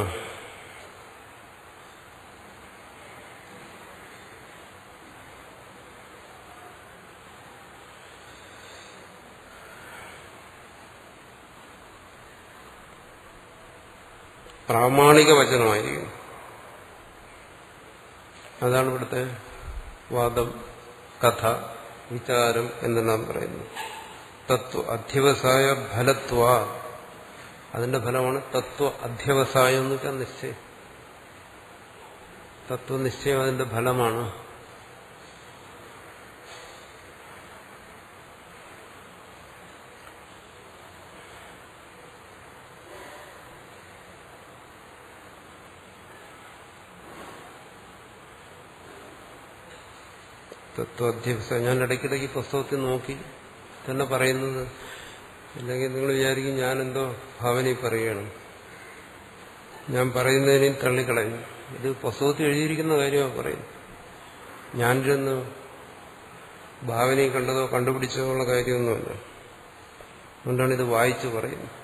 പ്രാമാണിക വചനമായിരിക്കും അതാണ് ഇവിടുത്തെ വാദം കഥ വിചാരം എന്നെല്ലാം പറയുന്നത് തത്വ അധ്യവസായ ഫലത്വ അതിന്റെ ഫലമാണ് തത്വ അധ്യവസായം എന്ന് വെച്ചാൽ നിശ്ചയം തത്വനിശ്ചയം അതിന്റെ ഫലമാണ് തത്വാധ്യവസായം ഞാൻ ഇടയ്ക്കിടയ്ക്ക് പുസ്തകത്തിൽ നോക്കി തന്നെ പറയുന്നത് അല്ലെങ്കിൽ നിങ്ങൾ വിചാരിക്കും ഞാനെന്തോ ഭാവനയിൽ പറയുകയാണ് ഞാൻ പറയുന്നതിനെയും തള്ളിക്കളയും ഇത് പുസ്തകത്തിൽ എഴുതിയിരിക്കുന്ന കാര്യമാണ് പറയുന്നത് ഞാനിരുന്ന് ഭാവനയിൽ കണ്ടതോ കണ്ടുപിടിച്ചതോ ഉള്ള കാര്യമൊന്നുമല്ല അതുകൊണ്ടാണ് ഇത് വായിച്ചു പറയുന്നത്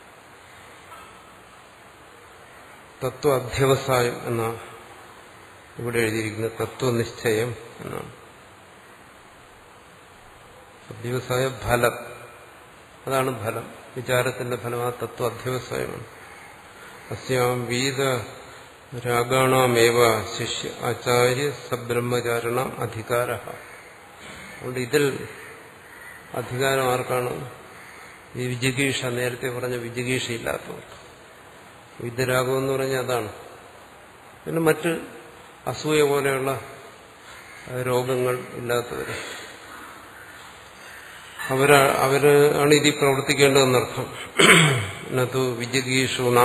തത്വ അധ്യവസായം എന്ന ഇവിടെ എഴുതിയിരിക്കുന്നത് തത്വനിശ്ചയം എന്നാണ് അധ്യവസായ ഫലം അതാണ് ഫലം വിചാരത്തിന്റെ ഫലം ആ തത്വ അധ്യവസായമാണ് അസ്യാം വീത രാഗാണമേവ ശിഷ്യ ആചാര്യ സബ്രഹ്മചാരണ അധികാര അതുകൊണ്ട് ഇതിൽ അധികാരം ആർക്കാണ് ഈ വിജിഗീഷ നേരത്തെ പറഞ്ഞ വിജിഗീഷയില്ലാത്തവർക്ക് വിദ്യരാഗം എന്ന് പറഞ്ഞാൽ അതാണ് പിന്നെ മറ്റ് അസൂയ പോലെയുള്ള രോഗങ്ങൾ ഇല്ലാത്തവർ അവരാ അവര് ആണ് ഇതിൽ പ്രവർത്തിക്കേണ്ടതെന്നർത്ഥം എന്നതു വിജിഗീഷൂണ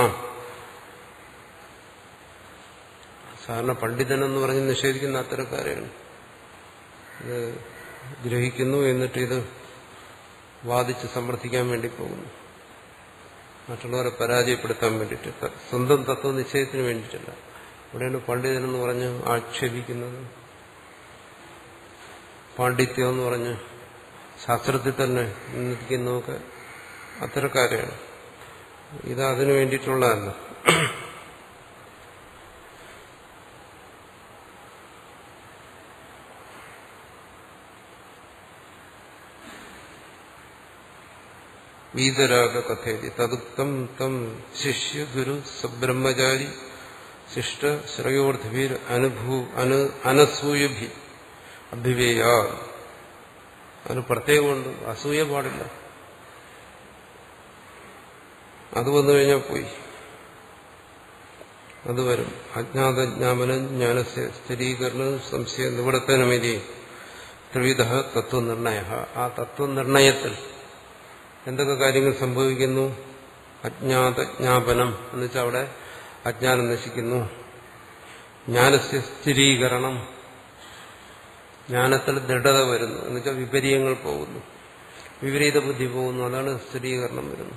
സാധാരണ പണ്ഡിതനെന്ന് പറഞ്ഞ് നിഷേധിക്കുന്ന അത്തരക്കാരെയാണ് ഇത് ഗ്രഹിക്കുന്നു എന്നിട്ട് ഇത് വാദിച്ച് സമർത്ഥിക്കാൻ വേണ്ടി പോകുന്നു മറ്റുള്ളവരെ പരാജയപ്പെടുത്താൻ വേണ്ടിയിട്ട് സ്വന്തം തത്വനിശ്ചയത്തിന് വേണ്ടിയിട്ടല്ല ഇവിടെയാണ് പണ്ഡിതനെന്ന് പറഞ്ഞ് ആക്ഷേപിക്കുന്നത് പാണ്ഡിത്യം എന്ന് പറഞ്ഞ് ശാസ്ത്രത്തിൽ തന്നെ നിൽക്കുന്നതൊക്കെ അത്തരക്കാരെയാണ് ഇത് അതിനു വേണ്ടിയിട്ടുള്ളതല്ല വീതരാഗ കഥയതി തതുക്തം തം ശിഷ്യ ഗുരു സബ്രഹ്മചാരി ശിഷ്ട ശ്രയോർദ്ധവീർ അനുഭൂ അനു അനസൂയഭി അഭിവേയ അതിന് പ്രത്യേകമുണ്ട് അസൂയ പാടില്ല അത് വന്നു കഴിഞ്ഞാൽ പോയി അത് വരും അജ്ഞാതജ്ഞാപനം ജ്ഞാനസ്യ സ്ഥിരീകരണം സംശയ നിവൃത്തനമിതി ത്രിവിധ തത്വനിർണയ ആ തത്വനിർണയത്തിൽ എന്തൊക്കെ കാര്യങ്ങൾ സംഭവിക്കുന്നു അജ്ഞാതജ്ഞാപനം എന്ന് വെച്ചാൽ അവിടെ അജ്ഞാനം നശിക്കുന്നു ജ്ഞാനസ്യ സ്ഥിരീകരണം ജ്ഞാനത്തിൽ ദൃഢത വരുന്നു എന്നുവെച്ചാൽ വിപരീയങ്ങൾ പോകുന്നു വിപരീത ബുദ്ധി പോകുന്നു അതാണ് സ്ഥിരീകരണം വരുന്നത്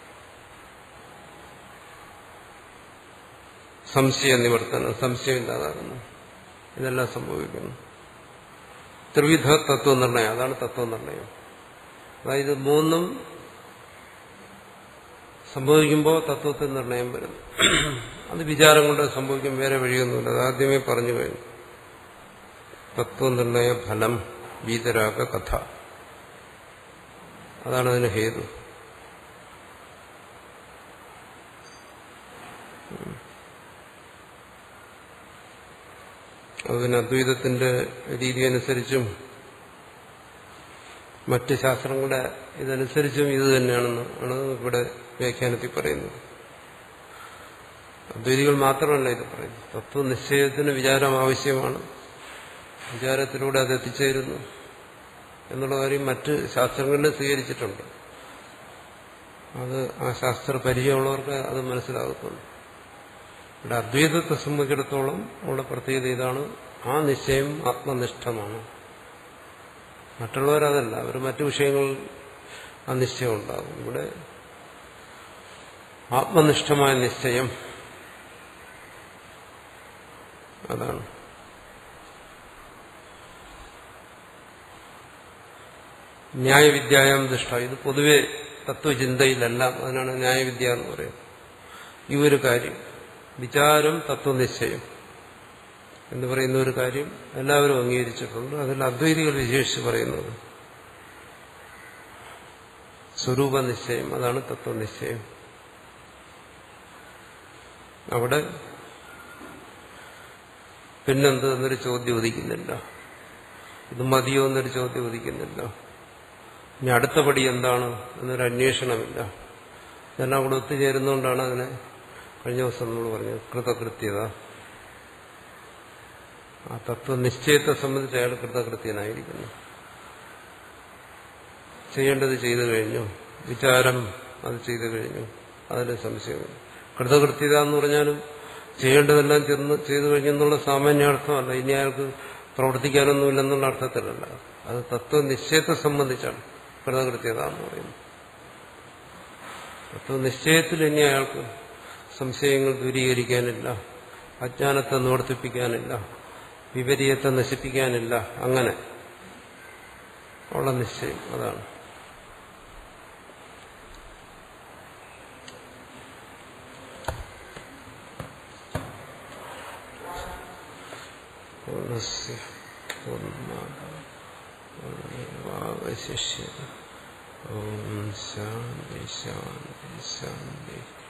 സംശയ നിവർത്തനം സംശയമില്ലാതാകുന്നു ഇതെല്ലാം സംഭവിക്കുന്നു ത്രിവിധ തത്വനിർണയം അതാണ് തത്വനിർണയം അതായത് മൂന്നും സംഭവിക്കുമ്പോൾ തത്വത്തിൽ നിർണയം വരുന്നു അത് വിചാരം കൊണ്ട് സംഭവിക്കും വേറെ വഴിയൊന്നുമില്ല അത് ആദ്യമേ പറഞ്ഞു കഴിഞ്ഞു തത്വനിർണയ ഫലം വീതരാഗ കഥ അതാണ് അതിന് ഹേതു അത് പിന്നെ അദ്വൈതത്തിന്റെ രീതി അനുസരിച്ചും മറ്റ് ശാസ്ത്രങ്ങളുടെ ഇതനുസരിച്ചും ഇത് തന്നെയാണെന്ന് ആണ് ഇവിടെ വ്യാഖ്യാനത്തിൽ പറയുന്നത് അദ്വൈതികൾ മാത്രമല്ല ഇത് പറയുന്നത് തത്വനിശ്ചയത്തിന് വിചാരം ആവശ്യമാണ് വിചാരത്തിലൂടെ അത് എത്തിച്ചേരുന്നു എന്നുള്ള കാര്യം മറ്റ് ശാസ്ത്രങ്ങളിൽ സ്വീകരിച്ചിട്ടുണ്ട് അത് ആ ശാസ്ത്ര പരിചയമുള്ളവർക്ക് അത് മനസ്സിലാകത്തുള്ളൂ ഇവിടെ അദ്വൈതത്തെ സംബന്ധിച്ചിടത്തോളം ഉള്ള പ്രത്യേകത ഇതാണ് ആ നിശ്ചയം ആത്മനിഷ്ഠമാണ് മറ്റുള്ളവരതല്ല അവർ മറ്റു വിഷയങ്ങളിൽ ആ നിശ്ചയം ഉണ്ടാകും ഇവിടെ ആത്മനിഷ്ഠമായ നിശ്ചയം അതാണ് ന്യായവിദ്യായം ദുഷ്ട ഇത് പൊതുവെ തത്വചിന്തയിലെല്ലാം അതിനാണ് ന്യായവിദ്യ എന്ന് പറയുന്നത് ഈ ഒരു കാര്യം വിചാരം തത്വനിശ്ചയം എന്ന് പറയുന്ന ഒരു കാര്യം എല്ലാവരും അംഗീകരിച്ചിട്ടുണ്ട് അതിൽ അദ്വൈതികൾ വിശേഷിച്ച് പറയുന്നത് സ്വരൂപ നിശ്ചയം അതാണ് തത്വനിശ്ചയം അവിടെ പിന്നെന്ത് എന്നൊരു ചോദ്യം ഉദിക്കുന്നില്ല ഇത് മതിയോ എന്നൊരു ചോദ്യം ഉദിക്കുന്നില്ല ഇനി അടുത്ത പടി എന്താണ് എന്നൊരു അന്വേഷണമില്ല ഇതെല്ലാം കൂടെ ഒത്തുചേരുന്നതുകൊണ്ടാണ് അതിനെ കഴിഞ്ഞ ദിവസം നമ്മൾ പറഞ്ഞത് കൃതകൃത്യത ആ തത്വനിശ്ചയത്തെ സംബന്ധിച്ച് അയാൾ കൃതകൃത്യനായിരിക്കുന്നു ചെയ്യേണ്ടത് ചെയ്തു കഴിഞ്ഞു വിചാരം അത് ചെയ്തു കഴിഞ്ഞു അതിന് സംശയമില്ല കൃതകൃത്യത എന്ന് പറഞ്ഞാലും ചെയ്യേണ്ടതെല്ലാം ചെന്ന് ചെയ്തു കഴിഞ്ഞെന്നുള്ള സാമാന്യാർത്ഥമല്ല ഇനി അയാൾക്ക് പ്രവർത്തിക്കാനൊന്നുമില്ലെന്നുള്ള അർത്ഥത്തിലല്ല അത് തത്വനിശ്ചയത്തെ സംബന്ധിച്ചാണ് കൃതകൃത്യത എന്ന് പറയുന്നത് തത്വനിശ്ചയത്തിൽ ഇനി അയാൾക്ക് സംശയങ്ങൾ ദൂരീകരിക്കാനില്ല അജ്ഞാനത്തെ നിവർത്തിപ്പിക്കാനില്ല വിപരീയത്തെ നശിപ്പിക്കാനില്ല അങ്ങനെ ഉള്ള നിശ്ചയം അതാണ് പൂർണ്ണസ്യ പൂർണ്ണമാതാവശിഷ്യ ഓം ശാന്തി ശാന്തി ശാന്തി